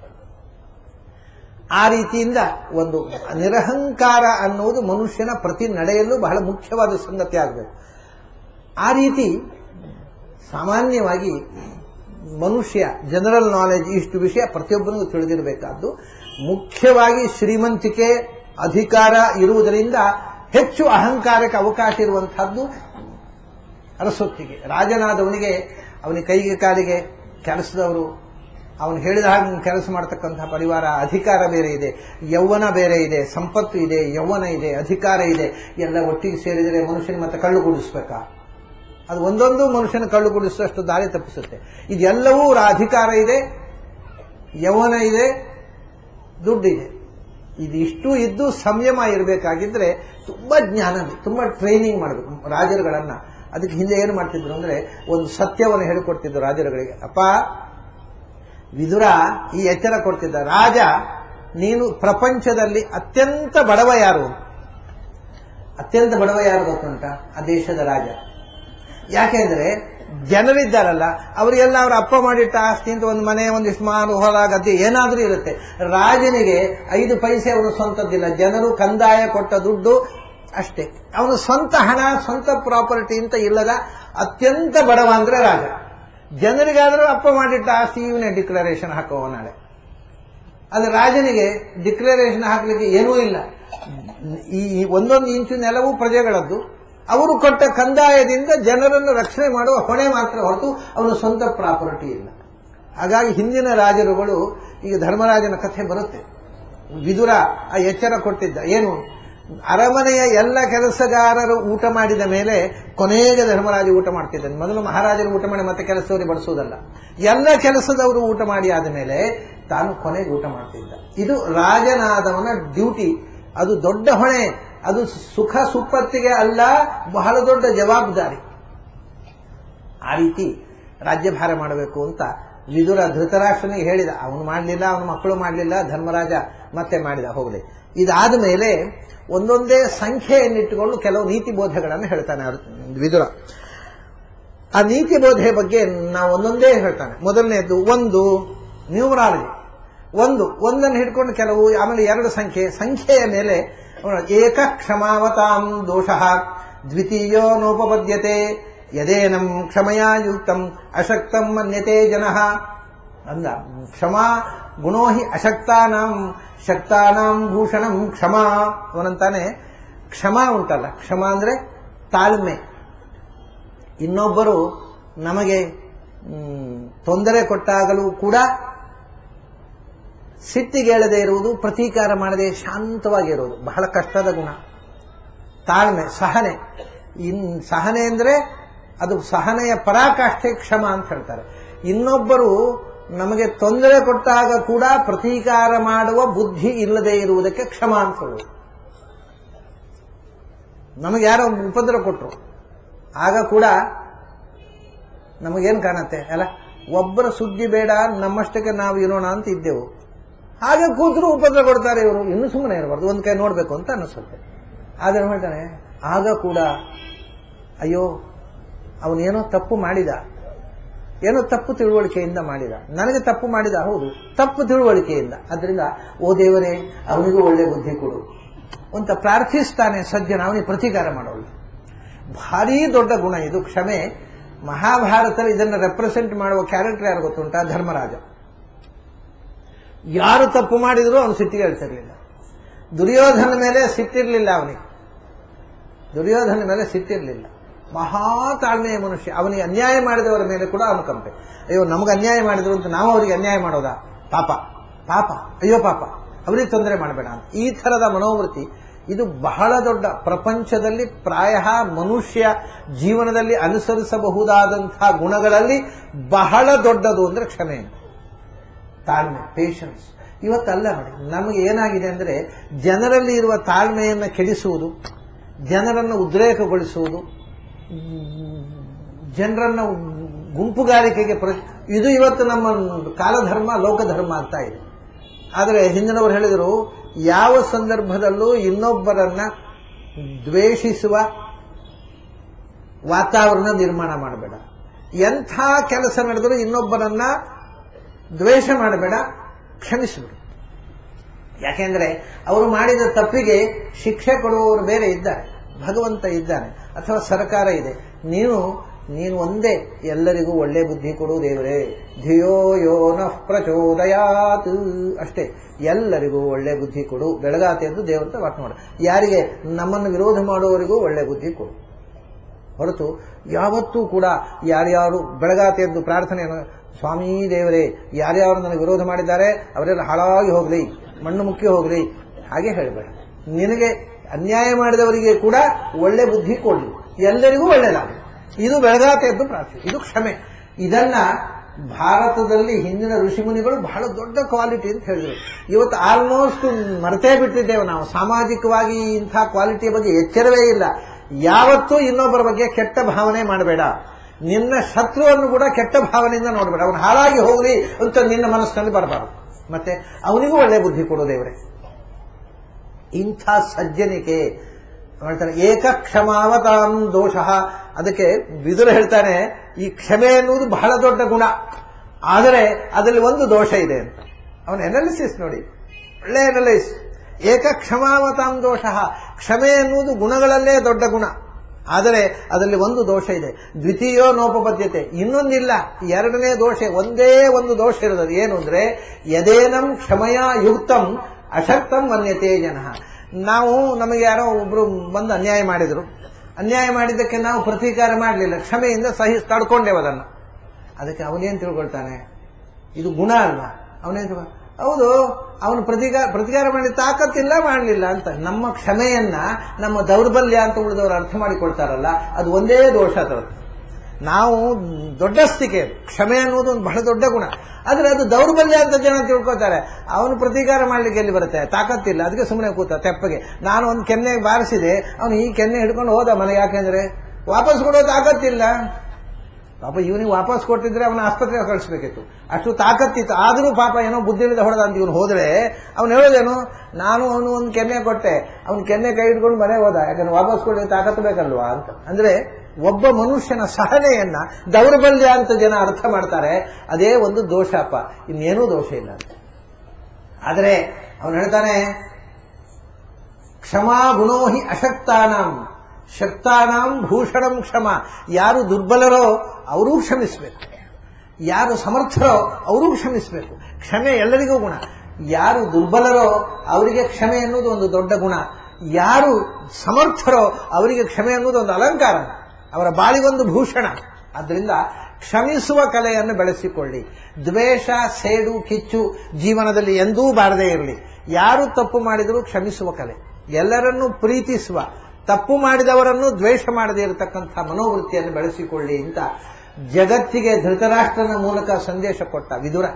ಆ ರೀತಿಯಿಂದ ಒಂದು ನಿರಹಂಕಾರ ಅನ್ನುವುದು ಮನುಷ್ಯನ ಪ್ರತಿ ನಡೆಯಲ್ಲೂ ಬಹಳ ಮುಖ್ಯವಾದ ಸಂಗತಿ ಆಗಬೇಕು ಆ ರೀತಿ ಸಾಮಾನ್ಯವಾಗಿ ಮನುಷ್ಯ ಜನರಲ್ ನಾಲೆಜ್ ಇಷ್ಟು ವಿಷಯ ಪ್ರತಿಯೊಬ್ಬರಿಗೂ ತಿಳಿದಿರಬೇಕಾದ್ದು ಮುಖ್ಯವಾಗಿ ಶ್ರೀಮಂತಿಕೆ ಅಧಿಕಾರ ಇರುವುದರಿಂದ ಹೆಚ್ಚು ಅಹಂಕಾರಕ್ಕೆ ಅವಕಾಶ ಇರುವಂತಹದ್ದು ಅರಸೊತ್ತಿಗೆ ರಾಜನಾದವನಿಗೆ ಅವನಿಗೆ ಕೈಗೆ ಕಾಲಿಗೆ ಕೆಲಸದವರು ಅವನು ಹೇಳಿದ ಹಾಗೆ ಕೆಲಸ ಮಾಡತಕ್ಕಂತಹ ಪರಿವಾರ ಅಧಿಕಾರ ಬೇರೆ ಇದೆ ಯೌವನ ಬೇರೆ ಇದೆ ಸಂಪತ್ತು ಇದೆ ಯೌವನ ಇದೆ ಅಧಿಕಾರ ಇದೆ ಎಲ್ಲ ಒಟ್ಟಿಗೆ ಸೇರಿದರೆ ಮನುಷ್ಯನ ಮತ್ತೆ ಕಳ್ಳು ಕುಡಿಸ್ಬೇಕಾ ಅದು ಒಂದೊಂದು ಮನುಷ್ಯನ ಕಳ್ಳು ಕುಡಿಸುವಷ್ಟು ದಾರಿ ತಪ್ಪಿಸುತ್ತೆ ಇದೆಲ್ಲವೂ ರಾ- ಅಧಿಕಾರ ಇದೆ ಯೌವನ ಇದೆ ದುಡ್ಡಿದೆ ಇದಿಷ್ಟು ಇದ್ದು ಸಂಯಮ ಇರಬೇಕಾಗಿದ್ರೆ ತುಂಬಾ ಜ್ಞಾನ ಬೇಕು, ತುಂಬಾ ಟ್ರೈನಿಂಗ್ ಮಾಡಬೇಕು ರಾಜರುಗಳನ್ನ ಅದಕ್ಕೆ ಹಿಂದೆ ಏನು ಮಾಡ್ತಿದ್ರು ಅಂದ್ರೆ ಒಂದು ಸತ್ಯವನ್ನು ಹೇಳಿಕೊಡ್ತಿದ್ರು ರಾಜರುಗಳಿಗೆ ಅಪ್ಪ ವಿದುರ ಈ ಎಚ್ಚರ ಕೊಡ್ತಿದ್ದ ರಾಜ ನೀನು ಪ್ರಪಂಚದಲ್ಲಿ ಅತ್ಯಂತ ಬಡವ ಯಾರು ಅತ್ಯಂತ ಬಡವ ಯಾರು ಗೊತ್ತುಂಟ ಆ ದೇಶದ ರಾಜ ಯಾಕೆಂದ್ರೆ ಜನರಿದ್ದಾರಲ್ಲ ಅವರಿಗೆಲ್ಲ ಅವರ ಅಪ್ಪ ಮಾಡಿಟ್ಟ ಆಸ್ತಿ ಅಂತ ಒಂದು ಮನೆ ಒಂದಿಷ್ಟು ಮಾರು ಹೊಲ ಗದ್ದೆ ಏನಾದ್ರೂ ಇರುತ್ತೆ ರಾಜನಿಗೆ ಐದು ಪೈಸೆ ಅವನು ಸ್ವಂತದ್ದಿಲ್ಲ ಜನರು ಕಂದಾಯ ಕೊಟ್ಟ ದುಡ್ಡು ಅಷ್ಟೇ ಅವನು ಸ್ವಂತ ಹಣ ಸ್ವಂತ ಪ್ರಾಪರ್ಟಿ ಅಂತ ಇಲ್ಲದ ಅತ್ಯಂತ ಬಡವ ಅಂದ್ರೆ ರಾಜ ಜನರಿಗಾದರೂ ಅಪ್ಪ ಮಾಡಿಟ್ಟ ಆಸ್ತಿ ಇವನೇ ಡಿಕ್ಲರೇಷನ್ ಹಾಕುವ ನಾಳೆ ಅದು ರಾಜನಿಗೆ ಡಿಕ್ಲರೇಷನ್ ಹಾಕ್ಲಿಕ್ಕೆ ಏನೂ ಇಲ್ಲ ಈ ಈ ಒಂದೊಂದು ಇಂಚು ನೆಲವು ಪ್ರಜೆಗಳದ್ದು ಅವರು ಕೊಟ್ಟ ಕಂದಾಯದಿಂದ ಜನರನ್ನು ರಕ್ಷಣೆ ಮಾಡುವ ಹೊಣೆ ಮಾತ್ರ ಹೊರತು ಅವನ ಸ್ವಂತ ಪ್ರಾಪರ್ಟಿ ಇಲ್ಲ ಹಾಗಾಗಿ ಹಿಂದಿನ ರಾಜರುಗಳು ಈಗ ಧರ್ಮರಾಜನ ಕಥೆ ಬರುತ್ತೆ ವಿದುರ ಆ ಎಚ್ಚರ ಕೊಟ್ಟಿದ್ದ ಏನು ಅರಮನೆಯ ಎಲ್ಲ ಕೆಲಸಗಾರರು ಊಟ ಮಾಡಿದ ಮೇಲೆ ಕೊನೆಗೆ ಧರ್ಮರಾಜ ಊಟ ಮಾಡ್ತಿದ್ದಾನೆ ಮೊದಲು ಮಹಾರಾಜರು ಊಟ ಮಾಡಿ ಮತ್ತೆ ಕೆಲಸದವರಿಗೆ ಬಡಿಸುವುದಲ್ಲ ಎಲ್ಲ ಕೆಲಸದವರು ಊಟ ಮಾಡಿ ಆದ ಮೇಲೆ ತಾನು ಕೊನೆಗೆ ಊಟ ಮಾಡ್ತಿದ್ದ ಇದು ರಾಜನಾದವನ ಡ್ಯೂಟಿ ಅದು ದೊಡ್ಡ ಹೊಣೆ ಅದು ಸುಖ ಸುಪ್ಪತ್ತಿಗೆ ಅಲ್ಲ ಬಹಳ ದೊಡ್ಡ ಜವಾಬ್ದಾರಿ ಆ ರೀತಿ ರಾಜ್ಯಭಾರ ಮಾಡಬೇಕು ಅಂತ ವಿದುರ ಧೃತರಾಷ್ಟ್ರನಿಗೆ ಹೇಳಿದ ಅವನು ಮಾಡಲಿಲ್ಲ ಅವನ ಮಕ್ಕಳು ಮಾಡಲಿಲ್ಲ ಧರ್ಮರಾಜ ಮತ್ತೆ ಮಾಡಿದ ಹೋಗಲಿ ಇದಾದ ಮೇಲೆ ಒಂದೊಂದೇ ಸಂಖ್ಯೆಯನ್ನಿಟ್ಟುಕೊಂಡು ಕೆಲವು ನೀತಿ ಬೋಧೆಗಳನ್ನು ಹೇಳ್ತಾನೆ ಅವ್ರು- ವಿದುರ ಆ ನೀತಿ ಬೋಧೆ ಬಗ್ಗೆ ನಾವು ಒಂದೊಂದೇ ಹೇಳ್ತಾನೆ ಮೊದಲನೇದು ಒಂದು ನ್ಯೂಮರಾಲಜಿ ಒಂದು ಒಂದನ್ನು ಹಿಡ್ಕೊಂಡು ಕೆಲವು ಆಮೇಲೆ ಎರಡು ಸಂಖ್ಯೆ ಸಂಖ್ಯೆಯ ಮೇಲೆ ಅವನು ಏಕ ಕ್ಷಮಾವತಾಂ ದೋಷ ದ್ವಿತೀಯೋ ನೋಪಪದ್ಯತೆ ಯದೇನಂ ಕ್ಷಮಯಾ ಯುಕ್ತಂ ಅಶಕ್ತಂ ಮನ್ಯತೆ ಜನಃ ಅಂದ ಕ್ಷಮಾ ಗುಣೋ ಹಿ ಅಶಕ್ತಾನಾಂ ಶಕ್ತಾನಾಂ ಭೂಷಣಂ ಕ್ಷಮಾ ಅವನಂತಾನೆ ಕ್ಷಮಾ ಉಂಟಲ್ಲ ಕ್ಷಮಾ ಅಂದ್ರೆ ತಾಳ್ಮೆ ಇನ್ನೊಬ್ಬರು ನಮಗೆ ಮ್, ತೊಂದರೆ ಕೊಟ್ಟಾಗಲೂ ಕೂಡ ಸಿಟ್ಟಿಗೇಳದೆ ಇರುವುದು ಪ್ರತೀಕಾರ ಮಾಡದೆ ಶಾಂತವಾಗಿರುವುದು ಬಹಳ ಕಷ್ಟದ ಗುಣ ತಾಳ್ಮೆ ಸಹನೆ ಇನ್ ಸಹನೆ ಅಂದ್ರೆ ಅದು ಸಹನೆಯ ಪರಾಕಾಷ್ಠೆ ಕ್ಷಮ ಅಂತ ಹೇಳ್ತಾರೆ ಇನ್ನೊಬ್ಬರು ನಮಗೆ ತೊಂದರೆ ಕೊಟ್ಟಾಗ ಕೂಡ ಪ್ರತೀಕಾರ ಮಾಡುವ ಬುದ್ಧಿ ಇಲ್ಲದೆ ಇರುವುದಕ್ಕೆ ಕ್ಷಮ ಅಂತ ಹೇಳುವುದು ನಮಗೆ ಯಾರೋ ಉಪದ್ರ ಕೊಟ್ಟರು ಆಗ ಕೂಡ ನಮಗೇನು ಕಾಣತ್ತೆ ಅಲ್ಲ ಒಬ್ಬರ ಸುದ್ದಿ ಬೇಡ ನಮ್ಮಷ್ಟಕ್ಕೆ ನಾವು ಇರೋಣ ಅಂತ ಇದ್ದೆವು ಹಾಗೆ ಕೂತರು ಉಪದ್ರ ಕೊಡ್ತಾರೆ ಇವರು ಇನ್ನು ಸುಮ್ಮನೆ ಇರಬಾರ್ದು ಒಂದು ಕೈ ನೋಡಬೇಕು ಅಂತ ಅನಿಸುತ್ತೆ ಆದರೆ ಹೇಳ್ತಾನೆ ಆಗ ಕೂಡ ಅಯ್ಯೋ ಅವನೇನೋ ತಪ್ಪು ಮಾಡಿದ ಏನೋ ತಪ್ಪು ತಿಳುವಳಿಕೆಯಿಂದ ಮಾಡಿದ ನನಗೆ ತಪ್ಪು ಮಾಡಿದ ಹೌದು ತಪ್ಪು ತಿಳುವಳಿಕೆಯಿಂದ ಅದರಿಂದ ಓ ದೇವರೇ ಅವನಿಗೂ ಒಳ್ಳೆ ಬುದ್ಧಿ ಕೊಡು ಅಂತ ಪ್ರಾರ್ಥಿಸ್ತಾನೆ ಸಜ್ಜನ ಅವನಿಗೆ ಪ್ರತೀಕಾರ ಮಾಡೋಳು ಭಾರೀ ದೊಡ್ಡ ಗುಣ ಇದು ಕ್ಷಮೆ ಮಹಾಭಾರತದಲ್ಲಿ ಇದನ್ನು ರೆಪ್ರೆಸೆಂಟ್ ಮಾಡುವ ಕ್ಯಾರೆಕ್ಟರ್ ಯಾರು ಗೊತ್ತುಂಟಾ ಧರ್ಮರಾಜ ಯಾರು ತಪ್ಪು ಮಾಡಿದ್ರು ಅವನು ಸಿಟ್ಟಿಗೆ ಹೇಳ್ತಿರ್ಲಿಲ್ಲ ದುರ್ಯೋಧನ ಮೇಲೆ ಸಿಟ್ಟಿರಲಿಲ್ಲ ಅವನಿಗೆ ದುರ್ಯೋಧನ ಮೇಲೆ ಸಿಟ್ಟಿರಲಿಲ್ಲ ಮಹಾ ತಾಳ್ಮೆಯ ಮನುಷ್ಯ ಅವನಿಗೆ ಅನ್ಯಾಯ ಮಾಡಿದವರ ಮೇಲೆ ಕೂಡ ಅನುಕಂಪೆ ಅಯ್ಯೋ ನಮಗೆ ಅನ್ಯಾಯ ಮಾಡಿದ್ರು ಅಂತ ನಾವು ಅವರಿಗೆ ಅನ್ಯಾಯ ಮಾಡೋದಾ ಪಾಪ ಪಾಪ ಅಯ್ಯೋ ಪಾಪ ಅವರಿಗೆ ತೊಂದರೆ ಮಾಡಬೇಡ ಅಂತ ಈ ಥರದ ಮನೋವೃತ್ತಿ ಇದು ಬಹಳ ದೊಡ್ಡ ಪ್ರಪಂಚದಲ್ಲಿ ಪ್ರಾಯ ಮನುಷ್ಯ ಜೀವನದಲ್ಲಿ ಅನುಸರಿಸಬಹುದಾದಂತಹ ಗುಣಗಳಲ್ಲಿ ಬಹಳ ದೊಡ್ಡದು ಅಂದ್ರೆ ಕ್ಷಮೆ ಅಂತ ತಾಳ್ಮೆ ಪೇಷನ್ಸ್ ಇವತ್ತಲ್ಲ ನೋಡಿ ನಮಗೆ ಏನಾಗಿದೆ ಅಂದರೆ ಜನರಲ್ಲಿ ಇರುವ ತಾಳ್ಮೆಯನ್ನು ಕೆಡಿಸುವುದು ಜನರನ್ನು ಉದ್ರೇಕಗೊಳಿಸುವುದು ಜನರನ್ನು ಗುಂಪುಗಾರಿಕೆಗೆ ಪ್ರ ಇದು ಇವತ್ತು ನಮ್ಮ ಕಾಲಧರ್ಮ ಲೋಕಧರ್ಮ ಅಂತ ಇದೆ ಆದರೆ ಹಿಂದಿನವರು ಹೇಳಿದರು ಯಾವ ಸಂದರ್ಭದಲ್ಲೂ ಇನ್ನೊಬ್ಬರನ್ನ ದ್ವೇಷಿಸುವ ವಾತಾವರಣ ನಿರ್ಮಾಣ ಮಾಡಬೇಡ ಎಂಥ ಕೆಲಸ ನಡೆದರೂ ಇನ್ನೊಬ್ಬರನ್ನ ದ್ವೇಷ ಮಾಡಬೇಡ ಕ್ಷಮಿಸಬೇಡ ಯಾಕೆಂದ್ರೆ ಅವರು ಮಾಡಿದ ತಪ್ಪಿಗೆ ಶಿಕ್ಷೆ ಕೊಡುವವರು ಬೇರೆ ಇದ್ದಾರೆ ಭಗವಂತ ಇದ್ದಾನೆ ಅಥವಾ ಸರ್ಕಾರ ಇದೆ ನೀನು ನೀನು ಒಂದೇ ಎಲ್ಲರಿಗೂ ಒಳ್ಳೆ ಬುದ್ಧಿ ಕೊಡು ದೇವರೇ ಧಿಯೋ ಯೋ ನಃ ಪ್ರಚೋದಯಾತ್ ಅಷ್ಟೇ ಎಲ್ಲರಿಗೂ ಒಳ್ಳೆ ಬುದ್ಧಿ ಕೊಡು ಬೆಳಗಾತೆ ಎಂದು ದೇವರಂತ ವಾಟ್ ಮಾಡು ಯಾರಿಗೆ ನಮ್ಮನ್ನು ವಿರೋಧ ಮಾಡುವವರಿಗೂ ಒಳ್ಳೆ ಬುದ್ಧಿ ಕೊಡು ಹೊರತು ಯಾವತ್ತೂ ಕೂಡ ಯಾರ್ಯಾರು ಬೆಳಗಾತೆ ಎಂದು ಪ್ರಾರ್ಥನೆಯನ್ನು ಸ್ವಾಮೀ ದೇವರೇ ಯಾರ್ಯಾರು ನನಗೆ ವಿರೋಧ ಮಾಡಿದ್ದಾರೆ ಅವರೆಲ್ಲ ಹಾಳಾಗಿ ಹೋಗಲಿ ಮಣ್ಣು ಮುಕ್ಕಿ ಹೋಗಲಿ ಹಾಗೆ ಹೇಳಬೇಡ ನಿನಗೆ ಅನ್ಯಾಯ ಮಾಡಿದವರಿಗೆ ಕೂಡ ಒಳ್ಳೆ ಬುದ್ಧಿ ಕೊಡಲಿ ಎಲ್ಲರಿಗೂ ಒಳ್ಳೆಯದಾಗಲಿ ಇದು ಬೆಳಗಾತೆ ಎಂದು ಪ್ರಾರ್ಥನೆ ಇದು ಕ್ಷಮೆ ಇದನ್ನ ಭಾರತದಲ್ಲಿ ಹಿಂದಿನ ಋಷಿಮುನಿಗಳು ಬಹಳ ದೊಡ್ಡ ಕ್ವಾಲಿಟಿ ಅಂತ ಹೇಳಿದರು ಇವತ್ತು ಆಲ್ಮೋಸ್ಟ್ ಮರೆತೇ ಬಿಟ್ಟಿದ್ದೇವೆ ನಾವು ಸಾಮಾಜಿಕವಾಗಿ ಇಂಥ ಕ್ವಾಲಿಟಿಯ ಬಗ್ಗೆ ಎಚ್ಚರವೇ ಇಲ್ಲ ಯಾವತ್ತೂ ಇನ್ನೊಬ್ಬರ ಬಗ್ಗೆ ಕೆಟ್ಟ ಭಾವನೆ ಮಾಡಬೇಡ ನಿನ್ನ ಶತ್ರುವನ್ನು ಕೂಡ ಕೆಟ್ಟ ಭಾವನೆಯಿಂದ ನೋಡಬೇಡ ಅವನು ಹಾಳಾಗಿ ಹೋಗಲಿ ಅಂತ ನಿನ್ನ ಮನಸ್ಸಿನಲ್ಲಿ ಬರಬಾರದು ಮತ್ತೆ ಅವನಿಗೂ ಒಳ್ಳೆ ಬುದ್ಧಿ ಕೊಡು ದೇವರೇ ಇಂಥ ಸಜ್ಜನಿಕೆ ಹೇಳ್ತಾನೆ ಏಕ ಕ್ಷಮಾವತಾಂ ದೋಷ ಅದಕ್ಕೆ ಬಿದುರು ಹೇಳ್ತಾನೆ ಈ ಕ್ಷಮೆ ಎನ್ನುವುದು ಬಹಳ ದೊಡ್ಡ ಗುಣ ಆದರೆ ಅದರಲ್ಲಿ ಒಂದು ದೋಷ ಇದೆ ಅಂತ ಅವನ ಎನಾಲಿಸಿಸ್ ನೋಡಿ ಒಳ್ಳೆ ಎನಾಲಿಸ್ ಏಕ ಕ್ಷಮಾವತಾಂ ದೋಷ ಕ್ಷಮೆ ಎನ್ನುವುದು ಗುಣಗಳಲ್ಲೇ ದೊಡ್ಡ ಗುಣ ಆದರೆ ಅದರಲ್ಲಿ ಒಂದು ದೋಷ ಇದೆ ದ್ವಿತೀಯೋ ನೋಪಬದ್ಧತೆ ಇನ್ನೊಂದಿಲ್ಲ ಎರಡನೇ ದೋಷ ಒಂದೇ ಒಂದು ದೋಷ ಇರೋದು ಏನು ಅಂದ್ರೆ ಯದೇನಂ ಕ್ಷಮಯ ಯುಕ್ತಂ ಅಶಕ್ತಂ ಮನ್ಯತೆ ಜನ ನಾವು ನಮಗೆ ಯಾರೋ ಒಬ್ರು ಬಂದು ಅನ್ಯಾಯ ಮಾಡಿದ್ರು ಅನ್ಯಾಯ ಮಾಡಿದ್ದಕ್ಕೆ ನಾವು ಪ್ರತೀಕಾರ ಮಾಡಲಿಲ್ಲ ಕ್ಷಮೆಯಿಂದ ಸಹಿ ತಡ್ಕೊಂಡೇವು ಅದನ್ನು ಅದಕ್ಕೆ ಅವನೇನು ತಿಳ್ಕೊಳ್ತಾನೆ ಇದು ಗುಣ ಅಲ್ವಾ ಅವನೇನು ತಿಳ್ಕೊ ಹೌದು ಅವನು ಪ್ರತಿಕಾರ ಪ್ರತಿಕಾರ ಮಾಡಿ ತಾಕತ್ತಿಲ್ಲ ಮಾಡಲಿಲ್ಲ ಅಂತ ನಮ್ಮ ಕ್ಷಮೆಯನ್ನ ನಮ್ಮ ದೌರ್ಬಲ್ಯ ಅಂತ ಉಳಿದವರು ಅರ್ಥ ಮಾಡಿಕೊಳ್ತಾರಲ್ಲ ಅದು ಒಂದೇ ದೋಷ ಅದರದ್ದು ನಾವು ದೊಡ್ಡಸ್ತಿಕೆ ಕ್ಷಮೆ ಅನ್ನೋದು ಒಂದು ಬಹಳ ದೊಡ್ಡ ಗುಣ ಆದರೆ ಅದು ದೌರ್ಬಲ್ಯ ಅಂತ ಜನ ತಿಳ್ಕೊತಾರೆ ಅವನು ಪ್ರತೀಕಾರ ಮಾಡ್ಲಿಕ್ಕೆ ಎಲ್ಲಿ ಬರುತ್ತೆ ತಾಕತ್ತಿಲ್ಲ ಅದಕ್ಕೆ ಸುಮ್ಮನೆ ಕೂತ ತೆಪ್ಪಗೆ ನಾನು ಒಂದು ಕೆನ್ನೆ ಬಾರಿಸಿದೆ ಅವನು ಈ ಕೆನ್ನೆ ಹಿಡ್ಕೊಂಡು ಹೋದ ಮನೆಗೆ ಯಾಕೆಂದ್ರೆ ವಾಪಸ್ ಕೊಡೋ ತಾಕತ್ತಿಲ್ಲ ಪಾಪ ಇವನಿಗೆ ವಾಪಸ್ ಕೊಟ್ಟಿದ್ರೆ ಅವನ ಆಸ್ಪತ್ರೆಗೆ ಕಳಿಸ್ಬೇಕಿತ್ತು ಅಷ್ಟು ತಾಕತ್ತಿತ್ತು ಆದರೂ ಪಾಪ ಏನೋ ಬುದ್ಧಿವಿದ ಹೊಡೆದ ಅಂತ ಇವನು ಹೋದ್ರೆ ಅವನು ಹೇಳೋದೇನು ನಾನು ಅವನು ಒಂದು ಕೆನ್ನೆ ಕೊಟ್ಟೆ ಅವನು ಕೆನ್ನೆ ಕೈ ಹಿಡ್ಕೊಂಡು ಮನೆ ಹೋದ ಯಾಕಂದ್ರೆ ವಾಪಸ್ ಕೊಡಲಿಕ್ಕೆ ತಾಕತ್ತು ಬೇಕಲ್ವಾ ಅಂತ ಅಂದ್ರೆ ಒಬ್ಬ ಮನುಷ್ಯನ ಸಹನೆಯನ್ನ ದೌರ್ಬಲ್ಯ ಅಂತ ಜನ ಅರ್ಥ ಮಾಡ್ತಾರೆ ಅದೇ ಒಂದು ದೋಷಪ್ಪ ಇನ್ನೇನೂ ದೋಷ ಇಲ್ಲ ಅಂತ ಆದರೆ ಅವನು ಹೇಳ್ತಾನೆ ಕ್ಷಮಾ ಗುಣೋ ಹಿ ಅಶಕ್ತಾನಾಂ ಶಕ್ತಾನಾಂ ಭೂಷಣಂ ಕ್ಷಮ ಯಾರು ದುರ್ಬಲರೋ ಅವರೂ ಕ್ಷಮಿಸಬೇಕು ಯಾರು ಸಮರ್ಥರೋ ಅವರೂ ಕ್ಷಮಿಸಬೇಕು ಕ್ಷಮೆ ಎಲ್ಲರಿಗೂ ಗುಣ ಯಾರು ದುರ್ಬಲರೋ ಅವರಿಗೆ ಕ್ಷಮೆ ಎನ್ನುವುದು ಒಂದು ದೊಡ್ಡ ಗುಣ ಯಾರು ಸಮರ್ಥರೋ ಅವರಿಗೆ ಕ್ಷಮೆ ಅನ್ನೋದು ಒಂದು ಅಲಂಕಾರ ಅವರ ಬಾಳಿಗೊಂದು ಭೂಷಣ ಆದ್ದರಿಂದ ಕ್ಷಮಿಸುವ ಕಲೆಯನ್ನು ಬೆಳೆಸಿಕೊಳ್ಳಿ ದ್ವೇಷ ಸೇಡು ಕಿಚ್ಚು ಜೀವನದಲ್ಲಿ ಎಂದೂ ಬಾರದೇ ಇರಲಿ ಯಾರು ತಪ್ಪು ಮಾಡಿದರೂ ಕ್ಷಮಿಸುವ ಕಲೆ ಎಲ್ಲರನ್ನೂ ಪ್ರೀತಿಸುವ ತಪ್ಪು ಮಾಡಿದವರನ್ನು ದ್ವೇಷ ಮಾಡದೇ ಇರತಕ್ಕಂಥ ಮನೋವೃತ್ತಿಯನ್ನು ಬೆಳೆಸಿಕೊಳ್ಳಿ ಅಂತ ಜಗತ್ತಿಗೆ ಧೃತರಾಷ್ಟ್ರನ ಮೂಲಕ ಸಂದೇಶ ಕೊಟ್ಟ ವಿದುರ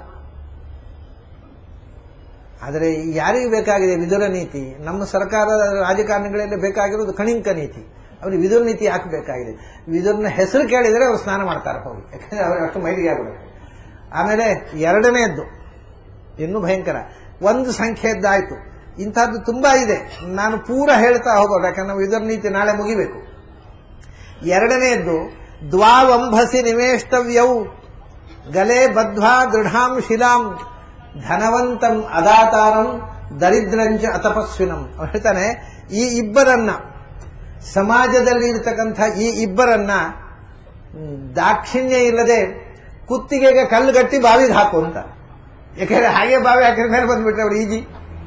ಆದರೆ ಯಾರಿಗೆ ಬೇಕಾಗಿದೆ ವಿದುರ ನೀತಿ ನಮ್ಮ ಸರ್ಕಾರದ ರಾಜಕಾರಣಿಗಳಲ್ಲಿ ಬೇಕಾಗಿರೋದು ಕಣಿಂಕ ನೀತಿ ಅವ್ರಿಗೆ ವಿದುರ ನೀತಿ ಯಾಕೆ ಬೇಕಾಗಿದೆ ವಿದುರನ ಹೆಸರು ಕೇಳಿದರೆ ಅವ್ರು ಸ್ನಾನ ಮಾಡ್ತಾರೆ ಹೋಗಿ ಯಾಕಂದ್ರೆ ಅವ್ರಿಗೆ ಅಷ್ಟು ಮೈಲಿಗೆ ಆಗ್ಬಿಡುತ್ತೆ ಆಮೇಲೆ ಎರಡನೇದ್ದು ಇನ್ನೂ ಭಯಂಕರ ಒಂದು ಸಂಖ್ಯೆದ್ದಾಯ್ತು ಇಂಥದ್ದು ತುಂಬಾ ಇದೆ ನಾನು ಪೂರ ಹೇಳ್ತಾ ಹೋಗೋದು ಯಾಕಂದ್ರೆ ನಾವು ವಿದುರ ನೀತಿ ನಾಳೆ ಮುಗಿಬೇಕು ಎರಡನೆಯದ್ದು ದ್ವಾವಂಭಸಿ ನಿವೇಷ್ಟವ್ಯೌ ಗಲೆ ಬದ್ಧ್ವಾ ದೃಢಾಂ ಶಿಲಾಂ ಧನವಂತಂ ಅದಾತಾರಂ ದರಿದ್ರಂಚ ಅತಪಸ್ವಿನಂ ಅವ್ನು ಹೇಳ್ತಾನೆ ಈ ಇಬ್ಬರನ್ನ ಸಮಾಜದಲ್ಲಿ ಇರತಕ್ಕಂಥ ಈ ಇಬ್ಬರನ್ನ ಹ್ಮ್, ದಾಕ್ಷಿಣ್ಯ ಇಲ್ಲದೆ ಕುತ್ತಿಗೆಗೆ ಕಲ್ಲುಗಟ್ಟಿ ಬಾವಿಗೆ ಹಾಕು ಅಂತ ಯಾಕಂದ್ರೆ ಹಾಗೆ ಬಾವಿ ಹಾಕಿದ ಮೇಲೆ ಬಂದ್ಬಿಟ್ರೆ ಅವ್ರು ಈಜಿ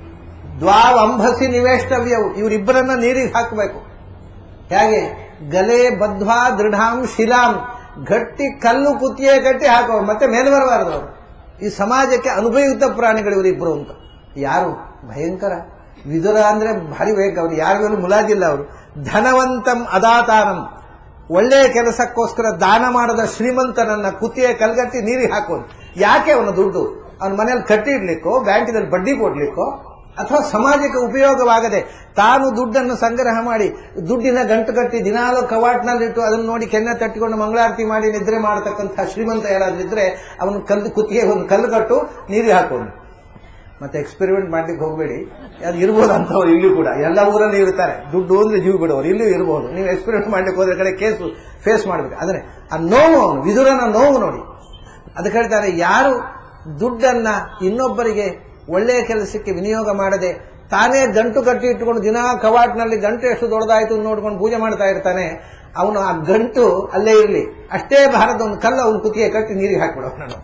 ದ್ವಾವಂಭಸಿ ನಿವೇಷ್ಟವ್ಯವು ಇವರಿಬ್ಬರನ್ನ ನೀರಿಗೆ ಹಾಕಬೇಕು ಹೇಗೆ ಗಲೆ ಬದ್ಧ್ವಾ ದೃಢಾಂ ಶಿಲಾಂ ಗಟ್ಟಿ ಕಲ್ಲು ಕುತ್ತಿಗೆ ಕಟ್ಟಿ ಹಾಕೋ ಮತ್ತೆ ಮೇಲೆ ಬರಬಾರದು ಅವರು ಈ ಸಮಾಜಕ್ಕೆ ಅನುಪಯುಕ್ತ ಪ್ರಾಣಿಗಳು ಇವರಿಬ್ಬರು ಅಂತ ಯಾರು ಭಯಂಕರ ವಿದುರ ಅಂದ್ರೆ ಭಾರಿ ಭಯಂಕರ ಅವರು ಯಾರಿಗೂ ಮುಲಾಜಿಲ್ಲ ಅವರು ಧನವಂತಂ ಅದಾತಾರಂ ಒಳ್ಳೆಯ ಕೆಲಸಕ್ಕೋಸ್ಕರ ದಾನ ಮಾಡದ ಶ್ರೀಮಂತನನ್ನ ಕುತ್ತಿಗೆ ಕಲ್ಗಟ್ಟಿ ನೀರಿಗೆ ಹಾಕೋದು ಯಾಕೆ ಅವನ ದುಡ್ಡು ಅವನ ಮನೇಲಿ ಕಟ್ಟಿ ಇಡ್ಲಿಕ್ಕೋ ಬ್ಯಾಂಕಿನಲ್ಲಿ ಬಡ್ಡಿ ಕೊಡ್ಲಿಕ್ಕೋ ಅಥವಾ ಸಮಾಜಕ್ಕೆ ಉಪಯೋಗವಾಗದೆ ತಾನು ದುಡ್ಡನ್ನು ಸಂಗ್ರಹ ಮಾಡಿ ದುಡ್ಡಿನ ಗಂಟು ಕಟ್ಟಿ ದಿನಾಲು ಕವಾಟ್ನಲ್ಲಿಟ್ಟು ಅದನ್ನು ನೋಡಿ ಕೆನ್ನೆ ತಟ್ಟಿಕೊಂಡು ಮಂಗಳಾರತಿ ಮಾಡಿ ನಿದ್ರೆ ಮಾಡತಕ್ಕಂಥ ಶ್ರೀಮಂತ ಯಾರಾದ್ರಿದ್ರೆ ಅವನು ಕಲ್ಲು ಕುತ್ತಿಗೆ ಒಂದು ಕಲ್ಲು ಕಟ್ಟು ನೀರಿಗೆ ಹಾಕೋನು ಮತ್ತೆ ಎಕ್ಸ್ಪೆರಿಮೆಂಟ್ ಮಾಡ್ಲಿಕ್ಕೆ ಹೋಗಬೇಡಿ ಅದು ಇರ್ಬೋದು ಅಂತವ್ರು ಇಲ್ಲೂ ಕೂಡ ಎಲ್ಲ ಊರಲ್ಲಿ ಇರ್ತಾರೆ ದುಡ್ಡು ಅಂದ್ರೆ ಜೀವ ಬಿಡೋರು ಇಲ್ಲೂ ಇರ್ಬೋದು ನೀವು ಎಕ್ಸ್ಪೆರಿಮೆಂಟ್ ಮಾಡ್ಲಿಕ್ಕೆ ಹೋದ್ರೆ ಕಡೆ ಕೇಸು ಫೇಸ್ ಮಾಡ್ಬೇಕು ಆದ್ರೆ ಆ ನೋವು ಅವನು ವಿದುರನ ನೋವು ನೋಡಿ ಅದಕ್ಕೆ ಹೇಳ್ತಾರೆ ಯಾರು ದುಡ್ಡನ್ನ ಇನ್ನೊಬ್ಬರಿಗೆ ಒಳ್ಳೆಯ ಕೆಲಸಕ್ಕೆ ವಿನಿಯೋಗ ಮಾಡದೆ ತಾನೇ ಗಂಟು ಕಟ್ಟಿ ಇಟ್ಟುಕೊಂಡು ದಿನಾ ಕವಾಟ್ನಲ್ಲಿ ಗಂಟು ಎಷ್ಟು ದೊಡ್ಡದಾಯ್ತು ಅಂತ ನೋಡ್ಕೊಂಡು ಪೂಜೆ ಮಾಡ್ತಾ ಇರ್ತಾನೆ ಅವನು ಆ ಗಂಟು ಅಲ್ಲೇ ಇರಲಿ ಅಷ್ಟೇ ಭಾರತ ಒಂದು ಕಲ್ಲು ಅವನು ಕುತ್ತಿಗೆ ಕಟ್ಟಿ ನೀರಿಗೆ ಹಾಕ್ಬಿಡು ಅವನನ್ನು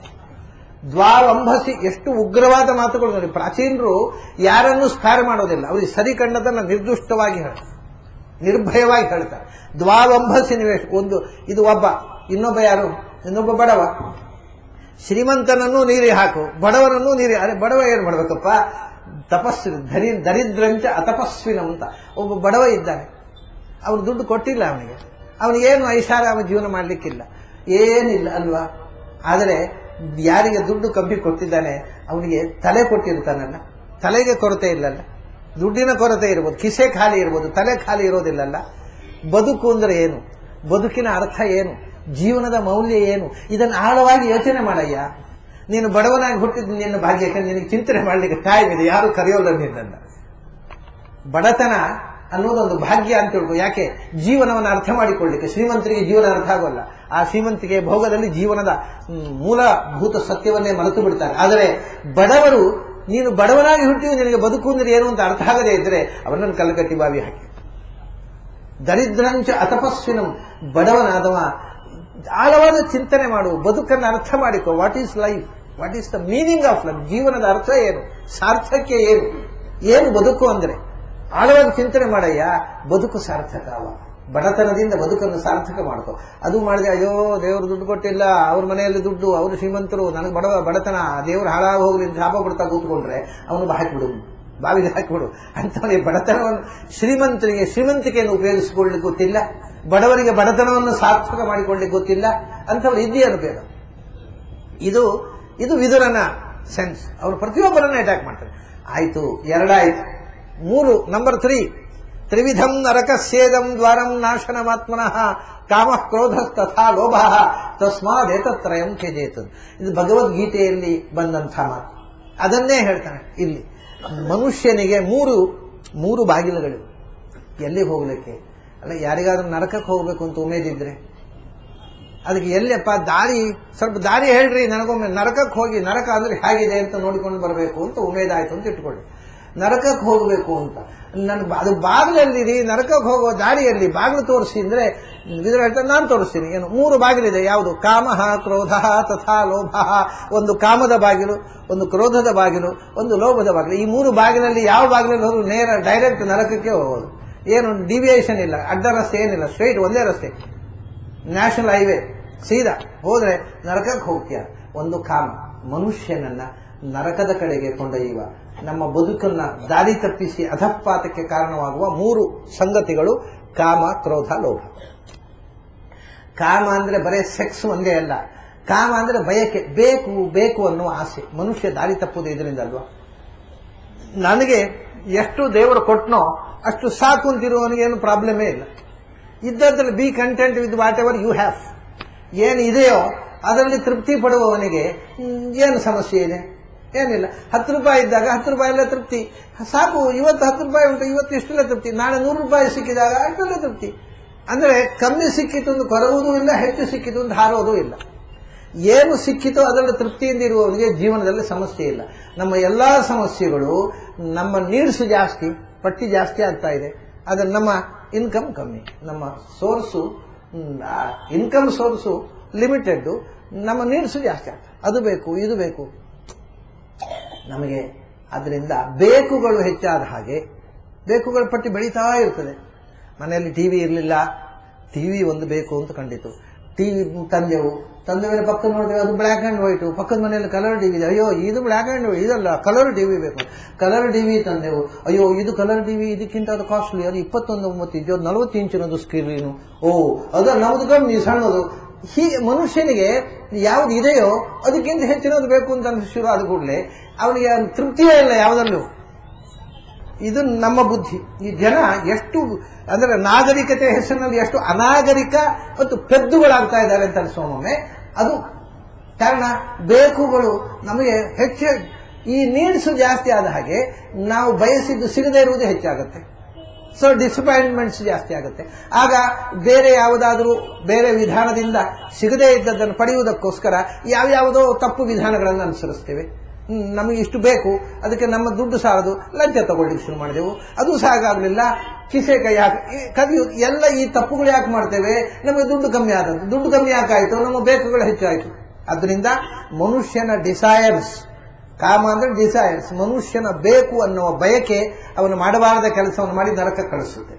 ದ್ವಾರಂಭಸಿ ಎಷ್ಟು ಉಗ್ರವಾದ ಮಾತುಗಳು ನೋಡಿ ಪ್ರಾಚೀನರು ಯಾರನ್ನೂ ಸ್ಫಾರ ಮಾಡೋದಿಲ್ಲ ಅವರಿಗೆ ಸರಿ ಕಂಡದನ್ನ ನಿರ್ದುಷ್ಟವಾಗಿ ಹೇಳ್ತಾರೆ ನಿರ್ಭಯವಾಗಿ ಹೇಳ್ತಾರೆ ದ್ವಾವಂಭಸಿ ನಿವೇಶ ಒಂದು ಇದು ಒಬ್ಬ ಇನ್ನೊಬ್ಬ ಯಾರು ಇನ್ನೊಬ್ಬ ಬಡವ ಶ್ರೀಮಂತನನ್ನು ನೀರಿಗೆ ಹಾಕು ಬಡವನನ್ನು ನೀರಿ ಅರೆ ಬಡವ ಏನ್ ಮಾಡ್ಬೇಕಪ್ಪ ತಪಸ್ವಿ ಧರಿ ದರಿದ್ರಂಚ ಅತಪಸ್ವಿನ ಅಂತ ಒಬ್ಬ ಬಡವ ಇದ್ದಾನೆ ಅವನು ದುಡ್ಡು ಕೊಟ್ಟಿಲ್ಲ ಅವನಿಗೆ ಅವನಿಗೇನು ಐಷಾರಾಮ ಜೀವನ ಮಾಡಲಿಕ್ಕಿಲ್ಲ ಏನಿಲ್ಲ ಅಲ್ವಾ ಆದರೆ ಯಾರಿಗೆ ದುಡ್ಡು ಕಮ್ಮಿ ಕೊಟ್ಟಿದ್ದಾನೆ ಅವನಿಗೆ ತಲೆ ಕೊಟ್ಟಿರ್ತಾನಲ್ಲ ತಲೆಗೆ ಕೊರತೆ ಇಲ್ಲಲ್ಲ ದುಡ್ಡಿನ ಕೊರತೆ ಇರ್ಬೋದು ಕಿಸೆ ಖಾಲಿ ಇರ್ಬೋದು ತಲೆ ಖಾಲಿ ಇರೋದಿಲ್ಲಲ್ಲ ಬದುಕು ಅಂದ್ರೆ ಏನು ಬದುಕಿನ ಅರ್ಥ ಏನು ಜೀವನದ ಮೌಲ್ಯ ಏನು ಇದನ್ನು ಆಳವಾಗಿ ಯೋಚನೆ ಮಾಡಯ್ಯ ನೀನು ಬಡವನಾಗಿ ಹುಟ್ಟಿದ ನಿನ್ನ ಭಾಗ್ಯಕ್ಕೆ ನಿನಗೆ ಚಿಂತನೆ ಮಾಡಲಿಕ್ಕೆ ಟೈಮ್ ಇದೆ ಯಾರು ಕರೆಯೋಲ್ಲ ನಿನ್ನನ್ನ ಬಡತನ ಅನ್ನೋದೊಂದು ಭಾಗ್ಯ ಅಂತ ತಿಳ್ಕೊ ಯಾಕೆ ಜೀವನವನ್ನು ಅರ್ಥ ಮಾಡಿಕೊಳ್ಳಿಕ್ಕೆ ಶ್ರೀಮಂತರಿಗೆ ಜೀವನ ಅರ್ಥ ಆಗೋಲ್ಲ ಆ ಶ್ರೀಮಂತಿಗೆ ಭೋಗದಲ್ಲಿ ಜೀವನದ ಹ್ಮ್, ಮೂಲಭೂತ ಸತ್ಯವನ್ನೇ ಮರೆತು ಬಿಡ್ತಾರೆ ಆದರೆ ಬಡವರು ನೀನು ಬಡವನಾಗಿ ಹುಟ್ಟಿಯು ನಿನಗೆ ಬದುಕು ಅಂದ್ರೆ ಏನು ಅಂತ ಅರ್ಥ ಆಗದೇ ಇದ್ರೆ ಅವರನ್ನು ಕಲ್ಲಕಟ್ಟಿ ಬಾವಿ ಹಾಕಿ ದರಿದ್ರಂಚ ಅತಪಸ್ವಿನಂ ಬಡವನಾದವ ಆಳವಾದ ಚಿಂತನೆ ಮಾಡು ಬದುಕನ್ನು ಅರ್ಥ ಮಾಡಿಕೊ what is life what is the meaning of life ಜೀವನದ ಅರ್ಥ ಏನು ಸಾರ್ಥಕ್ಯ ಏನು ಏನು ಬದುಕು ಅಂದ್ರೆ ಆಳವಾಗಿ ಚಿಂತನೆ ಮಾಡಯ್ಯ ಬದುಕು ಸಾರ್ಥಕ ಅವ ಬಡತನದಿಂದ ಬದುಕನ್ನು ಸಾರ್ಥಕ ಮಾಡ್ಕೊ ಅದು ಮಾಡಿದೆ ಅಯ್ಯೋ ದೇವರು ದುಡ್ಡು ಕೊಟ್ಟಿಲ್ಲ ಅವ್ರ ಮನೆಯಲ್ಲಿ ದುಡ್ಡು ಅವರು ಶ್ರೀಮಂತರು ನನಗೆ ಬಡವ ಬಡತನ ದೇವರು ಹಾಳಾಗಿ ಹೋಗ್ಲಿ ಅಂತ ಶಾಪ ಬಿಡ್ತಾ ಕೂತ್ಕೊಂಡ್ರೆ ಅವನು ಹಾಕಿಬಿಡು ಬಾವಿಗೆ ಹಾಕಿಬಿಡು ಅಂಥವನಿಗೆ ಬಡತನವನ್ನು ಶ್ರೀಮಂತರಿಗೆ ಶ್ರೀಮಂತಿಕೆಯನ್ನು ಉಪಯೋಗಿಸಿಕೊಳ್ಳಿಕ್ಕೆ ಗೊತ್ತಿಲ್ಲ ಬಡವರಿಗೆ ಬಡತನವನ್ನು ಸಾರ್ಥಕ ಮಾಡಿಕೊಳ್ಳಿಕ್ಕೆ ಗೊತ್ತಿಲ್ಲ ಅಂಥವ್ರು ಇದ್ದೀಯ ಉಪಯೋಗ ಇದು ಇದು ವಿದುರನ ಸೆನ್ಸ್ ಅವರು ಪ್ರತಿಯೊಬ್ಬರನ್ನ ಅಟ್ಯಾಕ್ ಮಾಡ್ತಾರೆ ಆಯ್ತು ಎರಡಾಯ್ತು ಮೂರು ನಂಬರ್ ತ್ರೀ ತ್ರಿವಿಧಂ ನರಕಸ್ಯೇದಂ ದ್ವಾರಂ ನಾಶನಮಾತ್ಮನಃ ಕಾಮ ಕ್ರೋಧ ತಥಾ ಲೋಭ ತಸ್ಮಾದೇತತ್ರಯಂ ತ್ಯಜೇತ್ ಇದು ಭಗವದ್ಗೀತೆಯಲ್ಲಿ ಬಂದಂಥ ಮಾತು ಅದನ್ನೇ ಹೇಳ್ತಾನೆ ಇಲ್ಲಿ ಮನುಷ್ಯನಿಗೆ ಮೂರು ಮೂರು ಬಾಗಿಲುಗಳು ಎಲ್ಲಿ ಹೋಗ್ಲಿಕ್ಕೆ ಅಲ್ಲ ಯಾರಿಗಾದ್ರೂ ನರಕಕ್ಕೆ ಹೋಗ್ಬೇಕು ಅಂತ ಉಮೇದಿದ್ರೆ ಅದಕ್ಕೆ ಎಲ್ಲಿಯಪ್ಪ ದಾರಿ ಸ್ವಲ್ಪ ದಾರಿ ಹೇಳ್ರಿ ನನಗೊಮ್ಮೆ ನರಕಕ್ಕೆ ಹೋಗಿ ನರಕ ಅಂದ್ರೆ ಹೇಗಿದೆ ಅಂತ ನೋಡಿಕೊಂಡು ಬರಬೇಕು ಅಂತ ಉಮೇದಾಯ್ತು ಅಂತ ಇಟ್ಕೊಳ್ಳಿ ನರಕಕ್ಕೆ ಹೋಗಬೇಕು ಅಂತ ನನ್ ಅದು ಬಾಗಿಲಲ್ಲಿರಿ ನರಕಕ್ಕೆ ಹೋಗೋ ದಾರಿಯಲ್ಲಿ ಬಾಗಿಲು ತೋರಿಸಿ ಅಂದ್ರೆ ಇದ್ರ ಹೇಳ್ತಾರೆ ನಾನು ತೋರಿಸ್ತೀನಿ ಏನು ಮೂರು ಬಾಗಿಲಿದೆ ಯಾವುದು ಕಾಮಃ ಕ್ರೋಧ ತಥಾ ಲೋಭ ಒಂದು ಕಾಮದ ಬಾಗಿಲು ಒಂದು ಕ್ರೋಧದ ಬಾಗಿಲು ಒಂದು ಲೋಭದ ಬಾಗಿಲು ಈ ಮೂರು ಬಾಗಿಲಲ್ಲಿ ಯಾವ ಬಾಗಿಲಲ್ಲಿ ಹೋದ್ರು ನೇರ ಡೈರೆಕ್ಟ್ ನರಕಕ್ಕೆ ಹೋಗೋದು ಏನು ಡಿವಿಯೇಷನ್ ಇಲ್ಲ ಅಡ್ಡ ರಸ್ತೆ ಏನಿಲ್ಲ ಸ್ಟ್ರೈಟ್ ಒಂದೇ ರಸ್ತೆ ನ್ಯಾಷನಲ್ ಹೈವೇ ಸೀದಾ ಹೋದ್ರೆ ನರಕಕ್ಕೆ ಹೋಗ್ತೀಯ ಒಂದು ಕಾಮ ಮನುಷ್ಯನನ್ನ ನರಕದ ಕಡೆಗೆ ಕೊಂಡೊಯ್ಯುವ ನಮ್ಮ ಬದುಕನ್ನ ದಾರಿ ತಪ್ಪಿಸಿ ಅಧಪಾತಕ್ಕೆ ಕಾರಣವಾಗುವ ಮೂರು ಸಂಗತಿಗಳು ಕಾಮ ಕ್ರೋಧ ಲೋಭ ಕಾಮ ಅಂದ್ರೆ ಬರೇ ಸೆಕ್ಸ್ ಒಂದೇ ಅಲ್ಲ ಕಾಮ ಅಂದ್ರೆ ಬಯಕೆ ಬೇಕು ಬೇಕು ಅನ್ನುವ ಆಸೆ ಮನುಷ್ಯ ದಾರಿ ತಪ್ಪುವುದು ಇದರಿಂದ ಅಲ್ವಾ ನನಗೆ ಎಷ್ಟು ದೇವರು ಕೊಟ್ಟನೋ ಅಷ್ಟು ಸಾಕು ಅಂತಿರುವವನಿಗೆ ಏನು ಪ್ರಾಬ್ಲಮೇ ಇಲ್ಲ ಇದ್ದದ್ರಲ್ಲಿ be content with whatever you have ಏನು ಇದೆಯೋ ಅದರಲ್ಲಿ ತೃಪ್ತಿ ಪಡುವವನಿಗೆ ಹ್ಮ್, ಏನು ಸಮಸ್ಯೆ ಇದೆ ಏನಿಲ್ಲ ಹತ್ತು ರೂಪಾಯಿ ಇದ್ದಾಗ ಹತ್ತು ರೂಪಾಯಿ ತೃಪ್ತಿ ಸಾಕು ಇವತ್ತು ಹತ್ತು ರೂಪಾಯಿ ಉಂಟು ಇವತ್ತು ಇಷ್ಟೆಲ್ಲ ತೃಪ್ತಿ ನಾಳೆ ನೂರು ರೂಪಾಯಿ ಸಿಕ್ಕಿದಾಗ ಅಷ್ಟೆಲ್ಲ ತೃಪ್ತಿ ಅಂದ್ರೆ ಕಮ್ಮಿ ಸಿಕ್ಕಿತು ಒಂದು ಕೊರವುದೂ ಇಲ್ಲ ಹೆಚ್ಚು ಸಿಕ್ಕಿತು ಒಂದು ಹಾರೋದೂ ಇಲ್ಲ ಏನು ಸಿಕ್ಕಿತೋ ಅದರಲ್ಲಿ ತೃಪ್ತಿಯಿಂದ ಇರುವವನಿಗೆ ಜೀವನದಲ್ಲಿ ಸಮಸ್ಯೆ ಇಲ್ಲ ನಮ್ಮ ಎಲ್ಲಾ ಸಮಸ್ಯೆಗಳು ನಮ್ಮ ನೀಡ್ಸ್ ಜಾಸ್ತಿ ಪಟ್ಟಿ ಜಾಸ್ತಿ ಆಗ್ತಾ ಇದೆ ಆದರೆ ನಮ್ಮ ಇನ್ಕಮ್ ಕಮ್ಮಿ ನಮ್ಮ ಸೋರ್ಸು ಇನ್ಕಮ್ ಸೋರ್ಸು ಲಿಮಿಟೆಡ್ ನಮ್ಮ ನೀಡ್ಸ್ ಜಾಸ್ತಿ ಆಗ್ತದೆ ಅದು ಬೇಕು ಇದು ಬೇಕು ನಮಗೆ ಅದರಿಂದ ಬೇಕುಗಳು ಹೆಚ್ಚಾದ ಹಾಗೆ ಬೇಕುಗಳ ಪಟ್ಟಿ ಬೆಳೀತಾ ಇರ್ತದೆ ಮನೆಯಲ್ಲಿ ಟಿವಿ ಇರಲಿಲ್ಲ ಟಿವಿ ಒಂದು ಬೇಕು ಅಂತ ಕಂಡಿತು ಟಿವಿ ತಂದೆವು ತಂದೆ ಮೇಲೆ ಪಕ್ಕ ನೋಡಿದ್ರೆ ಅದು ಬ್ಲ್ಯಾಕ್ ಆ್ಯಂಡ್ ವೈಟು ಪಕ್ಕದ ಮನೆಯಲ್ಲಿ ಕಲರ್ ಟಿವಿ ಇದೆ ಅಯ್ಯೋ ಇದು ಬ್ಲ್ಯಾಕ್ ಆ್ಯಂಡ್ ವೈಟ್ ಇದಲ್ಲ ಕಲರ್ ಟಿವಿ ಬೇಕು ಕಲರ್ ಟಿವಿ ತಂದೆವು ಅಯ್ಯೋ ಇದು ಕಲರ್ ಟಿವಿ ಇದಕ್ಕಿಂತ ಅದು ಕಾಸ್ಟ್ಲಿ ಅದು ಇಪ್ಪತ್ತೊಂದು ಒಂಬತ್ತು ಇಂಚು ಅದು ನಲವತ್ತು ಇಂಚಿನದು ಸ್ಕ್ರೀನು ಓ ಅದು ನಮ್ಮದು ಕಮ್ಮಿ ಸಣ್ಣದು ಹೀಗೆ ಮನುಷ್ಯನಿಗೆ ಯಾವ್ದು ಇದೆಯೋ ಅದಕ್ಕಿಂತ ಹೆಚ್ಚಿನದು ಬೇಕು ಅಂತ ಅನ್ಸಿ ಶುರು ಆದ ಕೂಡಲೇ ಅವನಿಗೆ ತೃಪ್ತಿಯೇ ಇಲ್ಲ ಯಾವುದಲ್ಲೂ ಇದು ನಮ್ಮ ಬುದ್ಧಿ ಈ ಜನ ಎಷ್ಟು ಅಂದ್ರೆ ನಾಗರಿಕತೆ ಹೆಸರಿನಲ್ಲಿ ಎಷ್ಟು ಅನಾಗರಿಕ ಮತ್ತು ಪೆದ್ದುಗಳಾಗ್ತಾ ಇದ್ದಾರೆ ಅಂತ ಅನಿಸೋಮೊಮ್ಮೆ ಅದು ಕಾರಣ ಬೇಕುಗಳು ನಮಗೆ ಹೆಚ್ಚು ಈ ನೀಡ್ಸ್ ಜಾಸ್ತಿ ಆದ ಹಾಗೆ ನಾವು ಬಯಸಿದ್ದು ಸಿಗದೇ ಇರುವುದು ಹೆಚ್ಚಾಗುತ್ತೆ ಸೊ ಡಿಸಪಾಯಿಂಟ್ಮೆಂಟ್ಸ್ ಜಾಸ್ತಿ ಆಗುತ್ತೆ ಆಗ ಬೇರೆ ಯಾವುದಾದ್ರೂ ಬೇರೆ ವಿಧಾನದಿಂದ ಸಿಗದೇ ಇದ್ದದ್ದನ್ನು ಪಡೆಯುವುದಕ್ಕೋಸ್ಕರ ಯಾವ್ಯಾವುದೋ ತಪ್ಪು ವಿಧಾನಗಳನ್ನು ಅನುಸರಿಸ್ತೇವೆ ಹ್ಮ್, ನಮಗೆ ಇಷ್ಟು ಬೇಕು ಅದಕ್ಕೆ ನಮ್ಮ ದುಡ್ಡು ಸಾಲದು ಲಂಚ ತಗೊಳ್ಳಿಕ್ಕೆ ಶುರು ಮಾಡಿದೆವು ಅದು ಸಾಕಾಗಲಿಲ್ಲ ಕಿಸೆ ಕೈ ಹಾಕಿ ಈ ಕದಿಯು ಎಲ್ಲ ಈ ತಪ್ಪುಗಳು ಯಾಕೆ ಮಾಡ್ತೇವೆ ನಮಗೆ ದುಡ್ಡು ಕಮ್ಮಿ ಆದದ್ದು ದುಡ್ಡು ಕಮ್ಮಿ ಯಾಕಾಯಿತು ನಮ್ಮ ಬೇಕುಗಳು ಹೆಚ್ಚಾಯಿತು ಅದರಿಂದ ಮನುಷ್ಯನ ಡಿಸೈರ್ಸ್ ಕಾಮ ಅಂದ್ರೆ ಡಿಸೈರ್ಸ್ ಮನುಷ್ಯನ ಬೇಕು ಅನ್ನುವ ಬಯಕೆ ಅವನು ಮಾಡಬಾರದ ಕೆಲಸವನ್ನು ಮಾಡಿ ನರಕ ಕಳಿಸುತ್ತೆ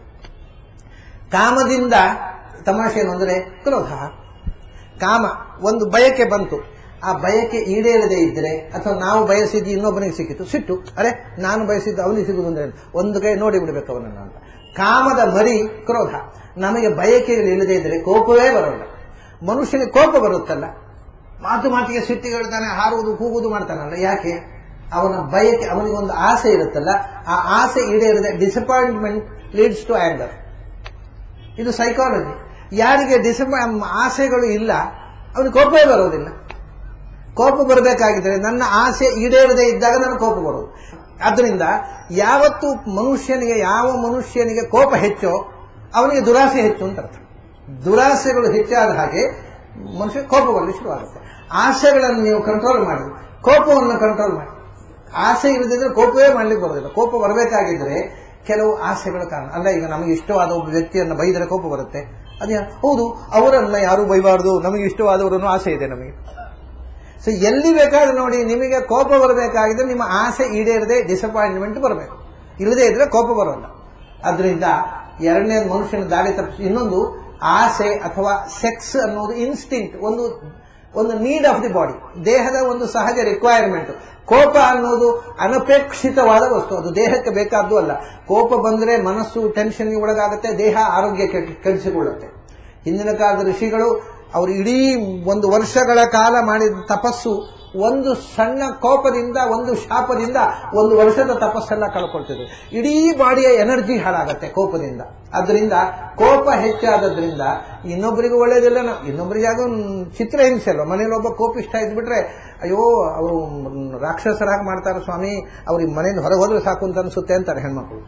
ಕಾಮದಿಂದ ತಮಾಷೆ ಏನು ಅಂದರೆ ಕ್ರೋಧ ಕಾಮ ಒಂದು ಬಯಕೆ ಬಂತು ಆ ಬಯಕೆ ಈಡೇರದೆ ಇದ್ದರೆ ಅಥವಾ ನಾವು ಬಯಸಿದ್ದು ಇನ್ನೊಬ್ಬನಿಗೆ ಸಿಕ್ಕಿತು ಸಿಟ್ಟು ಅರೆ ನಾನು ಬಯಸಿದ್ದು ಅವನಿಗೆ ಸಿಗುದು ಅಂದ್ರೆ ಏನು? ಒಂದು ಕೈ ನೋಡಿ ಬಿಡಬೇಕು ಅವನನ್ನು ಅಂತ ಕಾಮದ ಮರಿ ಕ್ರೋಧ ನಮಗೆ ಬಯಕೆಗಳು ಇಲ್ಲದೆ ಇದ್ದರೆ ಕೋಪವೇ ಬರೋಲ್ಲ ಮನುಷ್ಯನಿಗೆ ಕೋಪ ಬರುತ್ತಲ್ಲ ಮಾತು ಮಾತಿಗೆ ಸಿಟ್ಟಿಗಿಡ್ತಾನೆ ಹಾರುವುದು ಕೂಗುವುದು ಮಾಡ್ತಾನಲ್ಲ ಯಾಕೆ ಅವನ ಬಯಕೆ ಅವನಿಗೊಂದು ಆಸೆ ಇರುತ್ತಲ್ಲ ಆ ಆಸೆ ಈಡೇರದೆ ಡಿಸಪಾಯಿಂಟ್ಮೆಂಟ್ ಲೀಡ್ಸ್ ಟು ಆಂಗರ್ ಇದು ಸೈಕಾಲಜಿ ಯಾರಿಗೆ ಡಿಸಪ ಆಸೆಗಳು ಇಲ್ಲ ಅವನಿಗೆ ಕೋಪವೇ ಬರೋದಿಲ್ಲ ಕೋಪ ಬರಬೇಕಾಗಿದ್ರೆ ನನ್ನ ಆಸೆ ಈಡೇರದೆ ಇದ್ದಾಗ ನನಗೆ ಕೋಪ ಬರೋದು ಆದ್ದರಿಂದ ಯಾವತ್ತು ಮನುಷ್ಯನಿಗೆ ಯಾವ ಮನುಷ್ಯನಿಗೆ ಕೋಪ ಹೆಚ್ಚೋ ಅವನಿಗೆ ದುರಾಸೆ ಹೆಚ್ಚು ಅಂತ ಅರ್ಥ ದುರಾಸೆಗಳು ಹೆಚ್ಚಾದ ಹಾಗೆ ಮನುಷ್ಯ ಕೋಪ ಬರಲಿ ಶುರುವಾಗುತ್ತೆ ಆಸೆಗಳನ್ನು ನೀವು ಕಂಟ್ರೋಲ್ ಮಾಡಿ ಕೋಪವನ್ನು ಕಂಟ್ರೋಲ್ ಮಾಡಿ ಆಸೆ ಇಲ್ಲದಿದ್ರೆ ಕೋಪವೇ ಮಾಡ್ಲಿಕ್ಕೆ ಬರೋದಿಲ್ಲ ಕೋಪ ಬರಬೇಕಾಗಿದ್ರೆ ಕೆಲವು ಆಸೆಗಳ ಕಾರಣ ಅಲ್ಲ ಈಗ ನಮಗೆ ಇಷ್ಟವಾದ ಒಬ್ಬ ವ್ಯಕ್ತಿಯನ್ನು ಬೈದರೆ ಕೋಪ ಬರುತ್ತೆ ಅದೇ ಹೌದು ಅವರನ್ನ ಯಾರು ಬೈಬಾರ್ದು ನಮಗೆ ಇಷ್ಟವಾದವರನ್ನು ಆಸೆ ಇದೆ ನಮಗೆ ಸೊ ಎಲ್ಲಿ ಬೇಕಾದ್ರೆ ನೋಡಿ ನಿಮಗೆ ಕೋಪ ಬರಬೇಕಾಗಿದ್ರೆ ನಿಮ್ಮ ಆಸೆ ಈಡೇರದೆ ಡಿಸಪಾಯಿಂಟ್ಮೆಂಟ್ ಬರಬೇಕು ಇಲ್ಲದೆ ಇದ್ರೆ ಕೋಪ ಬರೋಲ್ಲ ಅದರಿಂದ ಎರಡನೇ ಮನುಷ್ಯನ ದಾರಿ ತಪ್ಪಿಸಿ ಇನ್ನೊಂದು ಆಸೆ ಅಥವಾ ಸೆಕ್ಸ್ ಅನ್ನೋದು ಇನ್ಸ್ಟಿಂಕ್ಟ್ ಒಂದು ಒಂದು ನೀಡ್ ಆಫ್ ದಿ ಬಾಡಿ ದೇಹದ ಒಂದು ಸಹಜ ರಿಕ್ವೈರ್ಮೆಂಟ್ ಕೋಪ ಅನ್ನೋದು ಅನಪೇಕ್ಷಿತವಾದ ವಸ್ತು ಅದು ದೇಹಕ್ಕೆ ಬೇಕಾದ್ದು ಅಲ್ಲ ಕೋಪ ಬಂದ್ರೆ ಮನಸ್ಸು ಟೆನ್ಷನ್ಗೆ ಒಳಗಾಗುತ್ತೆ ದೇಹ ಆರೋಗ್ಯ ಕೆಡ್- ಕೆಡಿಸಿಕೊಳ್ಳುತ್ತೆ ಹಿಂದಿನ ಕಾಲದ ಋಷಿಗಳು ಅವರು ಇಡೀ ಒಂದು ವರ್ಷಗಳ ಕಾಲ ಮಾಡಿದ ತಪಸ್ಸು ಒಂದು ಸಣ್ಣ ಕೋಪದಿಂದ ಒಂದು ಶಾಪದಿಂದ ಒಂದು ವರ್ಷದ ತಪಸ್ಸೆಲ್ಲ ಕಳ್ಕೊಳ್ತಿದ್ರು ಇಡೀ ಬಾಡಿಯ ಎನರ್ಜಿ ಹಾಳಾಗತ್ತೆ ಕೋಪದಿಂದ ಅದರಿಂದ ಕೋಪ ಹೆಚ್ಚಾದದ್ರಿಂದ ಇನ್ನೊಬ್ಬರಿಗೂ ಒಳ್ಳೇದಿಲ್ಲ ನಾವು ಇನ್ನೊಬ್ಬರಿಗೆ ಯಾವುದೋ ಚಿತ್ರ ಹಿಂಸೆ ಅಲ್ವಾ ಮನೇಲಿ ಒಬ್ಬ ಕೋಪಿಷ್ಟ ಇದ್ಬಿಟ್ರೆ ಅಯ್ಯೋ ಅವರು ರಾಕ್ಷಸರಾಗಿ ಮಾಡ್ತಾರೆ ಸ್ವಾಮಿ ಅವ್ರಿಗೆ ಮನೆಯಿಂದ ಹೊರಗೆ ಹೋದ್ರೆ ಸಾಕು ಅಂತ ಅನ್ಸುತ್ತೆ ಅಂತಾರೆ ಹೆಣ್ಮಕ್ಳು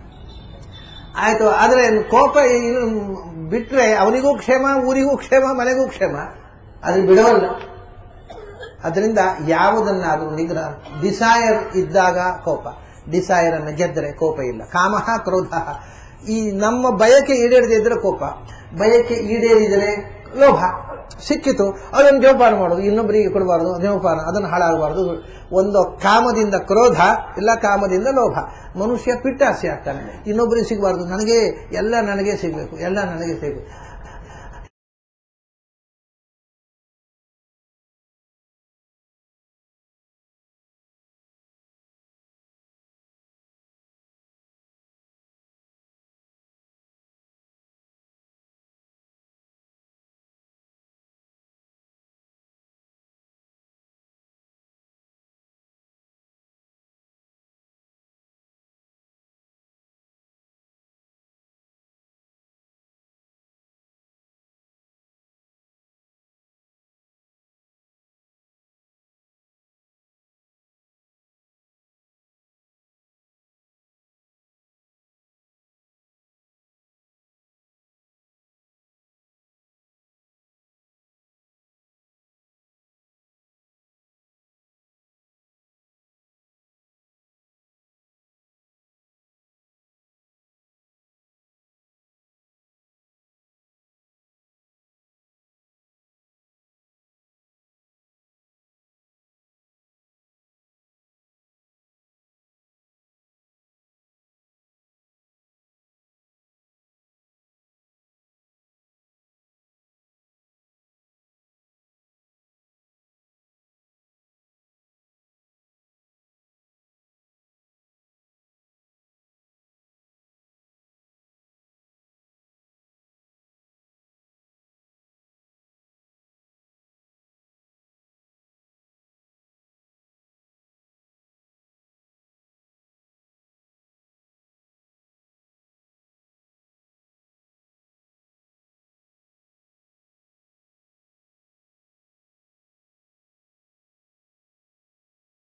ಆಯ್ತು ಆದ್ರೆ ಕೋಪ ಇನ್ನು ಬಿಟ್ರೆ ಅವನಿಗೂ ಕ್ಷೇಮ ಊರಿಗೂ ಕ್ಷೇಮ ಮನೆಗೂ ಕ್ಷೇಮ ಅದನ್ನ ಬಿಡೋಲ್ಲ ಅದರಿಂದ ಯಾವುದನ್ನಾದರೂ ನಿಗ್ರಹ ಡಿಸೈರ್ ಇದ್ದಾಗ ಕೋಪ ಡಿಸೈರ್ ಅನ್ನು ಗೆದ್ದರೆ ಕೋಪ ಇಲ್ಲ ಕಾಮಃ ಕ್ರೋಧ ಈ ನಮ್ಮ ಬಯಕೆ ಈಡೇರದಿದ್ರೆ ಕೋಪ ಬಯಕೆ ಈಡೇರಿದರೆ ಲೋಭ ಸಿಕ್ಕಿತು ಅದನ್ನು ಜೋಪಾನ ಮಾಡೋದು ಇನ್ನೊಬ್ಬರಿಗೆ ಕೊಡಬಾರ್ದು ಜೋಪಾನ ಅದನ್ನು ಹಾಳಾಗಬಾರ್ದು ಒಂದು ಕಾಮದಿಂದ ಕ್ರೋಧ ಇಲ್ಲ ಕಾಮದಿಂದ ಲೋಭ ಮನುಷ್ಯ ಪಿಟ್ಟಾಸೆ ಆಗ್ತಾನೆ ಇನ್ನೊಬ್ಬರಿಗೆ ಸಿಗಬಾರ್ದು ನನಗೆ ಎಲ್ಲ ನನಗೆ ಸಿಗಬೇಕು ಎಲ್ಲ ನನಗೆ ಸಿಗಬೇಕು